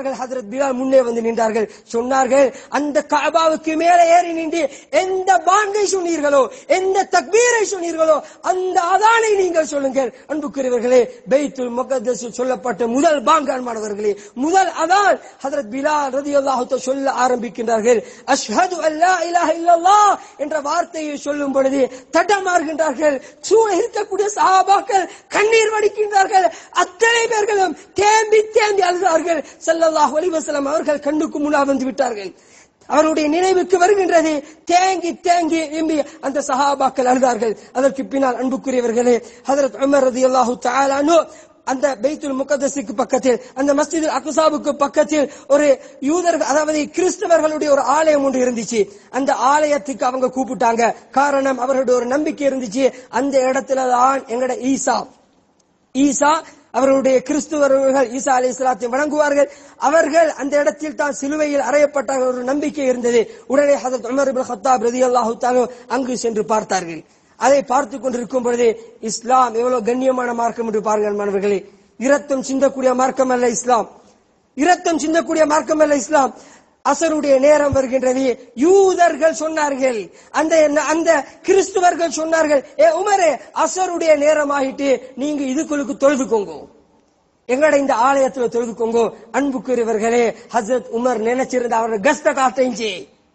சொன்னார்கள் ஹஜரத் பிலால் முன்னே வந்து நின்றார்கள் சொன்னார்கள் அந்த கபாவுக்கு மேலே ஏறி நின்று எந்த பாங்கை சொன்னீர்களோ எந்த தக்பீரை சொன்னீர்களோ அந்த அதானை நீங்கள் சொல்லுங்கள் அன்புக்குரியவர்களே பைத்துல் முகத்தஸ் சொல்லப்பட்ட முதல் பாங்கு அன்பானவர்களே முதல் அதான் ஹஜரத் பிலால் ரதியல்லாஹு சொல்ல ஆரம்பிக்கின்றார்கள் அஷ்ஹது அல்லா இலாஹ இல்லல்லாஹ் என்ற வார்த்தையை சொல்லும் பொழுது தட்டமாறுகின்றார்கள் சூழ இருக்கக்கூடிய சஹாபாக்கள் கண்ணீர் வடிக்கின்றார்கள் அத்தனை பேர்களும் தேம்பி தேம்பி அழுதார்கள் ஸல்லல்லாஹு அலைஹி வஸல்லம் அவர்கள் கண்ணுக்கு முன்னால் வந்து விட்டார்கள் அவருடைய நினைவுக்கு வருகின்றது தேங்கி தேங்கி எம்பி அந்த சஹாபாக்கள் அழுதார்கள் அதற்கு பின்னால் அன்புக்குரியவர்களே ஹதரத் உமர் ரதியல்லாஹு தஆலா அன்ஹு அந்த பைத்துல் முகத்தஸுக்கு பக்கத்தில் அந்த மஸ்ஜித் அக்சாவுக்கு பக்கத்தில் ஒரு யூதர்கள் அதாவது கிறிஸ்தவர்களுடைய ஒரு ஆலயம் ஒன்று இருந்துச்சு அந்த ஆலயத்துக்கு அவங்க கூப்பிட்டாங்க காரணம் அவர்களுடைய ஒரு நம்பிக்கை இருந்துச்சு அந்த இடத்துல தான் எங்கட ஈசா ஈசா அவர்களுடைய கிறிஸ்துவர்கள் ஈசா அலி இஸ்லாத்தை வணங்குவார்கள் அவர்கள் அந்த இடத்தில் தான் சிலுவையில் அறையப்பட்ட ஒரு நம்பிக்கை இருந்தது உடனே ஹதரத் உமர் இப்னு ஹத்தாப் ரலியல்லாஹு தஆலா அங்கு சென்று பார்த்தார்கள் அதை பார்த்து கொண்டிருக்கும் பொழுது இஸ்லாம் எவ்வளவு கண்ணியமான மார்க்கம் என்று பாருங்கள் மாணவர்களே இரத்தம் சிந்தக்கூடிய மார்க்கம் அல்ல இஸ்லாம் இரத்தம் சிந்தக்கூடிய மார்க்கம் அல்ல இஸ்லாம் அசருடைய நேரம் வருகின்றது யூதர்கள் சொன்னார்கள் அந்த அந்த கிறிஸ்துவர்கள் சொன்னார்கள் ஏ உமரே அசருடைய நேரம் ஆகிட்டு நீங்க இதுக்குள்ளுக்கு தொழுதுக்கோங்க எங்கட இந்த ஆலயத்துல தொழுதுக்கோங்க அன்புக்குரியவர்களே ஹசரத் உமர் நினைச்சிருந்த அவர்கள் கஸ்த காத்தைஞ்சி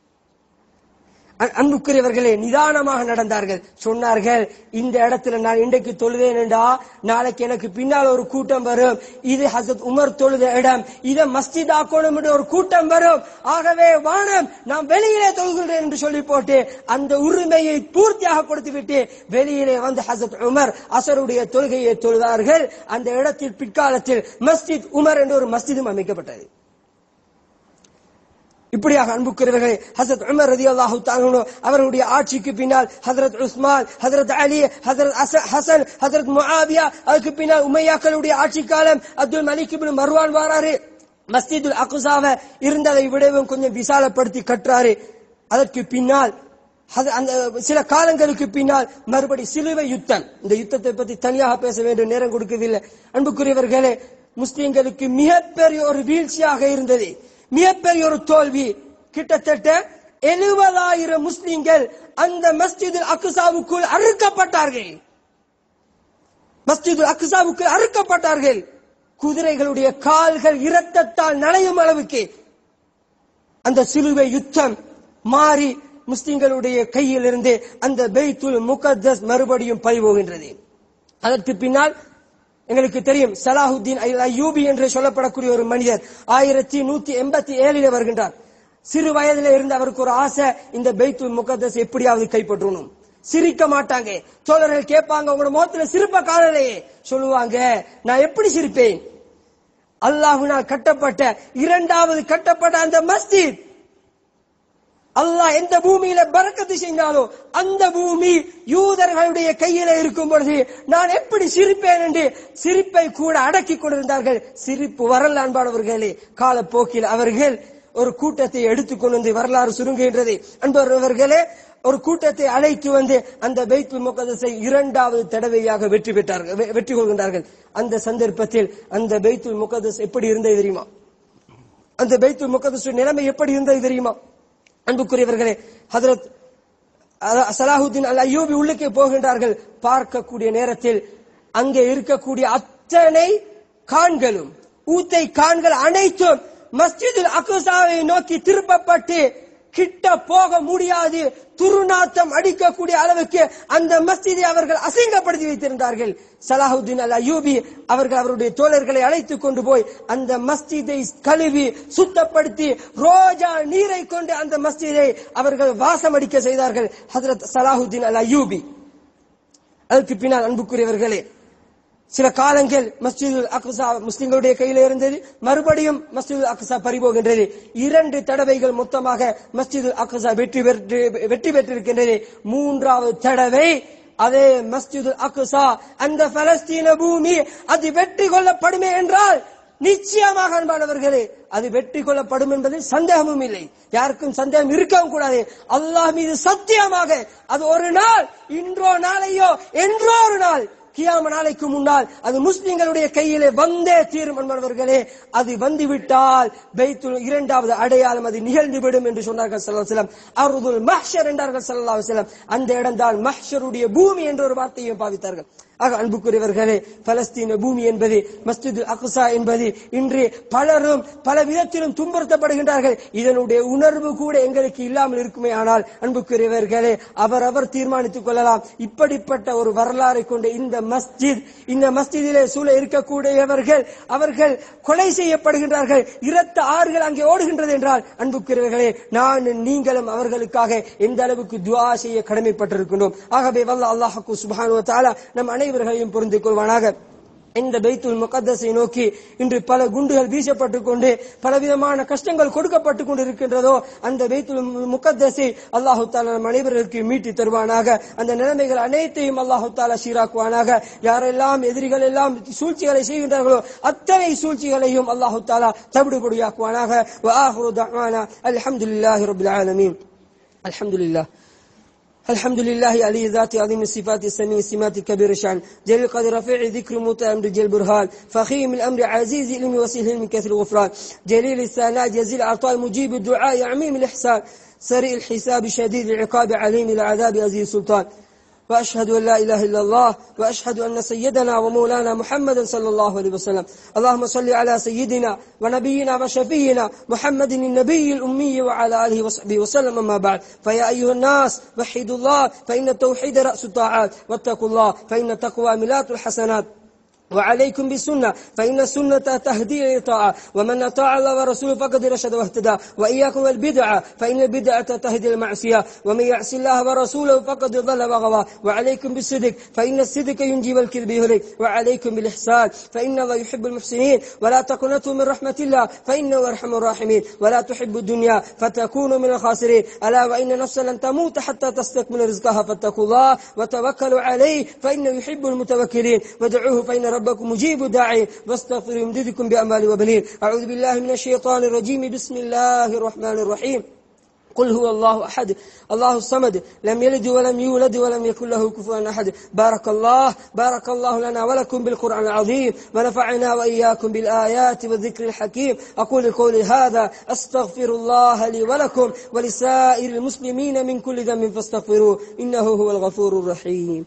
அ- அன்புக்குரியவர்களே நிதானமாக நடந்தார்கள் சொன்னார்கள் இந்த இடத்துல நான் இன்றைக்கு தொழுதேன் என்றா நாளைக்கு எனக்கு பின்னால் ஒரு கூட்டம் வரும் இது ஹசரத் உமர் தொழுத இடம் இதை மஸ்ஜித் ஆக்கணும் என்று ஒரு கூட்டம் வரும் ஆகவே வானம் நான் வெளியிலே தொழுகிறேன் என்று சொல்லி போட்டு அந்த உரிமையை பூர்த்தியாக கொடுத்து விட்டு வெளியிலே வந்து ஹசரத் உமர் அசருடைய தொழுகையை தொழுதார்கள் அந்த இடத்தில் பிற்காலத்தில் மஸ்ஜித் உமர் என்று ஒரு மஸ்ஜிதும் அமைக்கப்பட்டது இப்படியாக அன்புக்குரியவர்களே ஹசரத் உமர் ரதியல்லாஹு தஆலா அவருடைய ஆட்சிக்கு பின்னால் ஹஜரத் உஸ்மான் ஹஜரத் அலி ஹஜரத் அச- ஹசன் ஹஜரத் முஆவியா அதுக்கு பின்னால் உமையாக்களுடைய ஆட்சி காலம் அப்துல் மலிக் இப்னு மர்வான் வாராரு மஸ்ஜிதுல் அக்ஸாவை இருந்ததை விடவும் கொஞ்சம் விசாலப்படுத்தி கட்டுறாரு அதற்கு பின்னால் அது- அந்த சில காலங்களுக்கு பின்னால் மறுபடி சிலுவை யுத்தம் இந்த யுத்தத்தை பத்தி தனியாக பேச வேண்டும் நேரம் கொடுக்கவில்லை அன்புக்குரியவர்களே முஸ்லிம்களுக்கு மிகப்பெரிய ஒரு வீழ்ச்சியாக இருந்தது மிகப்பெரிய ஒரு தோல்வி கிட்டத்தட்ட எழுபதாயிரம் முஸ்லிம்கள் அந்த மஸ்ஜிதுல் அக்சாவுக்குள் அறுக்கப்பட்டார்கள் மஸ்ஜிதுல் அக்சாவுக்குள் அறுக்கப்பட்டார்கள் குதிரைகளுடைய கால்கள் இரத்தத்தால் நனையும் அளவுக்கு அந்த சிலுவை யுத்தம் மாறி முஸ்லிம்களுடைய கையில் இருந்து அந்த பெய்துல் முகத்தஸ் மறுபடியும் பறிபோகின்றது அதற்கு பின்னால் எங்களுக்கு தெரியும் சலாஹுத்தீன் அல் அய்யூபி என்று சொல்லப்படக்கூடிய ஒரு மனிதர் ஆயிரத்தி நூத்தி எண்பத்தி ஏழில வருகின்றார் சிறு வயதில இருந்து அவருக்கு ஒரு ஆசை இந்த பெய்துல் முகத்தஸ் எப்படியாவது கைப்பற்றணும் சிரிக்க மாட்டாங்க தோழர்கள் கேட்பாங்க உங்களோட முகத்துல சிரிப்ப காணலையே சொல்லுவாங்க நான் எப்படி சிரிப்பேன் அல்லாஹ்வினால் கட்டப்பட்ட இரண்டாவது கட்டப்பட்ட அந்த மஸ்ஜித் அல்லாஹ் எந்த பூமியில பறக்கத்து செஞ்சாலோ அந்த பூமி யூதர்களுடைய கையில இருக்கும் பொழுது நான் எப்படி சிரிப்பேன் என்று சிரிப்பை கூட அடக்கி கொண்டிருந்தார்கள் சிரிப்பு வரல அன்பானவர்களே காலப்போக்கில் அவர்கள் ஒரு கூட்டத்தை எடுத்துக்கொண்டு வந்து வரலாறு சுருங்குகின்றது அன்பவர்களே ஒரு கூட்டத்தை அழைத்து வந்து அந்த பைத்துல் முகதஸை இரண்டாவது தடவையாக வெற்றி பெற்றார்கள் வெ- வெற்றி கொள்கின்றார்கள் அந்த சந்தர்ப்பத்தில் அந்த பைத்துல் முகதஸ் எப்படி இருந்தது தெரியுமா அந்த பைத்துல் முகதஸ் நிலைமை எப்படி இருந்தது தெரியுமா அன்புக்குரியவர்களே ஹதரத் அல- சலாஹுத்தீன் அல் அய்யூபி உள்ளுக்கே போகின்றார்கள் பார்க்கக்கூடிய நேரத்தில் அங்கே இருக்கக்கூடிய அத்தனை கான்களும் ஊத்தை கான்கள் அனைத்தும் மஸ்ஜிதுல் அக்ஸாவை நோக்கி திருப்பப்பட்டு கிட்ட போக முடியாது துருநாத்தம் அடிக்கக்கூடிய அளவுக்கு அந்த மஸ்ஜிதை அவர்கள் அசிங்கப்படுத்தி வைத்திருந்தார்கள் சலாஹுத்தீன் அல் அய்யூபி அவர்கள் அவருடைய தோழர்களை அழைத்துக் கொண்டு போய் அந்த மஸ்ஜிதை கழுவி சுத்தப்படுத்தி ரோஜா நீரை கொண்டு அந்த மஸ்ஜிதை அவர்கள் வாசமடிக்க செய்தார்கள் ஹஜரத் சலாஹுத்தீன் அல் அய்யூபி அதற்கு பின்னால் அன்புக்குரியவர்களே சில காலங்கள் மஸ்ஜிதுல் அக்ஸா முஸ்லிம்களுடைய கையில இருந்தது மறுபடியும் மஸ்ஜிதுல் அக்ஸா பறிபோகின்றது இரண்டு தடவைகள் மொத்தமாக மஸ்ஜிதுல் அக்ஸா வெற்றி பெற்று வெற்றி பெற்றிருக்கின்றது மூன்றாவது தடவை அதே மஸ்ஜிதுல் அக்ஸா அந்த பலஸ்தீன பூமி அது வெற்றி கொள்ளப்படுமே என்றால் நிச்சயமாக அன்பானவர்களே அது வெற்றி கொள்ளப்படும் என்பதில் சந்தேகமும் இல்லை யாருக்கும் சந்தேகம் இருக்கவும் கூடாது அல்லாஹ் மீது சத்தியமாக அது ஒரு நாள் இன்றோ நாளையோ என்றோ ஒரு நாள் கியாம நாளைக்கு முன்னால் அது முஸ்லிம்களுடைய கையிலே வந்தே தீரும் என்பவர்களே அது வந்துவிட்டால் பைத்துல் இரண்டாவது அடையாளம் அது நிகழ்ந்துவிடும் என்று சொன்னார்கள் ஸல்லல்லாஹு அலைஹி வஸல்லம் அர்துல் மஹ்ஷர் என்றார்கள் ஸல்லல்லாஹு அலைஹி வஸல்லம் அந்த இடம்தான் மஹ்ஷருடைய பூமி என்ற ஒரு வார்த்தையை பாவித்தார்கள் ஆக அன்புக்குரியவர்களே பலஸ்தீன பூமி என்பது மஸ்ஜிது அக்ஸா என்பது இன்று பலரும் பல விதத்திலும் துன்புறுத்தப்படுகின்றார்கள் இதனுடைய உணர்வு கூட எங்களுக்கு இல்லாமல் இருக்குமே ஆனால் அன்புக்குரியவர்களே அவரவர் தீர்மானித்துக் கொள்ளலாம் இப்படிப்பட்ட ஒரு வரலாறை கொண்ட இந்த மஸ்ஜித் இந்த மஸ்ஜிதிலே சூழ இருக்கக்கூடியவர்கள் அவர்கள் கொலை செய்யப்படுகின்றார்கள் இரத்த ஆறுகள் அங்கே ஓடுகின்றது என்றால் அன்புக்குரியவர்களே நான் நீங்களும் அவர்களுக்காக எந்த அளவுக்கு துஆ செய்ய கடமைப்பட்டிருக்கின்றோம் ஆகவே வல்ல அல்லாஹ்க்கு சுப்ஹானஹு வ தஆலா நம் அனைவர்களையும் புரிந்து கொள்வானாக இந்த பைத்துல் முகத்தஸை நோக்கி இன்று பல குண்டுகள் வீசப்பட்டுக் கொண்டு பலவிதமான கஷ்டங்கள் கொடுக்கப்பட்டுக் கொண்டிருக்கின்றதோ அந்த பைத்துல் முகத்தஸை அல்லாஹு தாலா நம் அனைவர்களுக்கு மீட்டி தருவானாக அந்த நிலைமைகள் அனைத்தையும் அல்லாஹு தாலா சீராக்குவானாக யாரெல்லாம் எதிரிகள் எல்லாம் சூழ்ச்சிகளை செய்கின்றார்களோ அத்தனை சூழ்ச்சிகளையும் அல்லாஹு தாலா தவிடுபடியாக்குவானாக وآخر دعوانا الحمد لله رب العالمين الحمد لله الحمد لله علي ذات عظيم الصفات السميع السمات الكبير الشان جل القدر رفيع ذكر متأم رجل برهان فخيم الأمر عزيز علم وسيل من كثر الغفران جليل الثناء جزيل العطاء مجيب الدعاء عميم الإحسان سريع الحساب شديد العقاب عليم العذاب عزيز السلطان وأشهد أن لا إله إلا الله وأشهد أن سيدنا ومولانا محمدا صلى الله عليه وسلم اللهم صل على سيدنا ونبينا وشفينا محمد النبي الأمي وعلى آله وصحبه وسلم أما بعد فيا أيها الناس وحدوا الله فإن التوحيد رأس الطاعات واتقوا الله فإن التقوى ملاك الحسنات وعليكم بالسنة فإن السنة تهدي إلى الطاعة ومن أطاع الله ورسوله فقد رشد واهتدى وإياكم والبدعة فإن البدعة تهدي المعصية ومن يعص الله ورسوله فقد ضل وغوى وعليكم بالصدق فإن الصدق ينجي والكذب يهلك وعليكم بالإحسان فإن الله يحب المحسنين ولا تقنطوا من رحمة الله فإنه أرحم الراحمين ولا تحبوا الدنيا فتكونوا من الخاسرين ألا وإن نفسا لن تموت حتى تستكمل رزقها فاتقوا الله وتوكلوا عليه فإنه يحب المتوكلين ودعوه فإن ربكم مجيب داعي واستغفروا يمددكم بأموال وبنين أعوذ بالله من الشيطان الرجيم بسم الله الرحمن الرحيم قل هو الله أحد الله الصمد لم يلد ولم يولد ولم يكن له كفوا أحد بارك الله بارك الله لنا ولكم بالقرآن العظيم ونفعنا وإياكم بالآيات والذكر الحكيم أقول قولي هذا أستغفر الله لي ولكم ولسائر المسلمين من كل ذنب فاستغفروه إنه هو الغفور الرحيم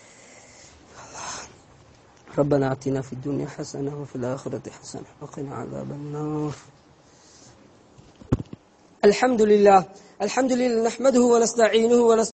ربنا آتنا في الدنيا حسنة وفي الآخرة حسنة وقنا عذاب النار الحمد لله الحمد لله نحمده ونستعينه ونستغفره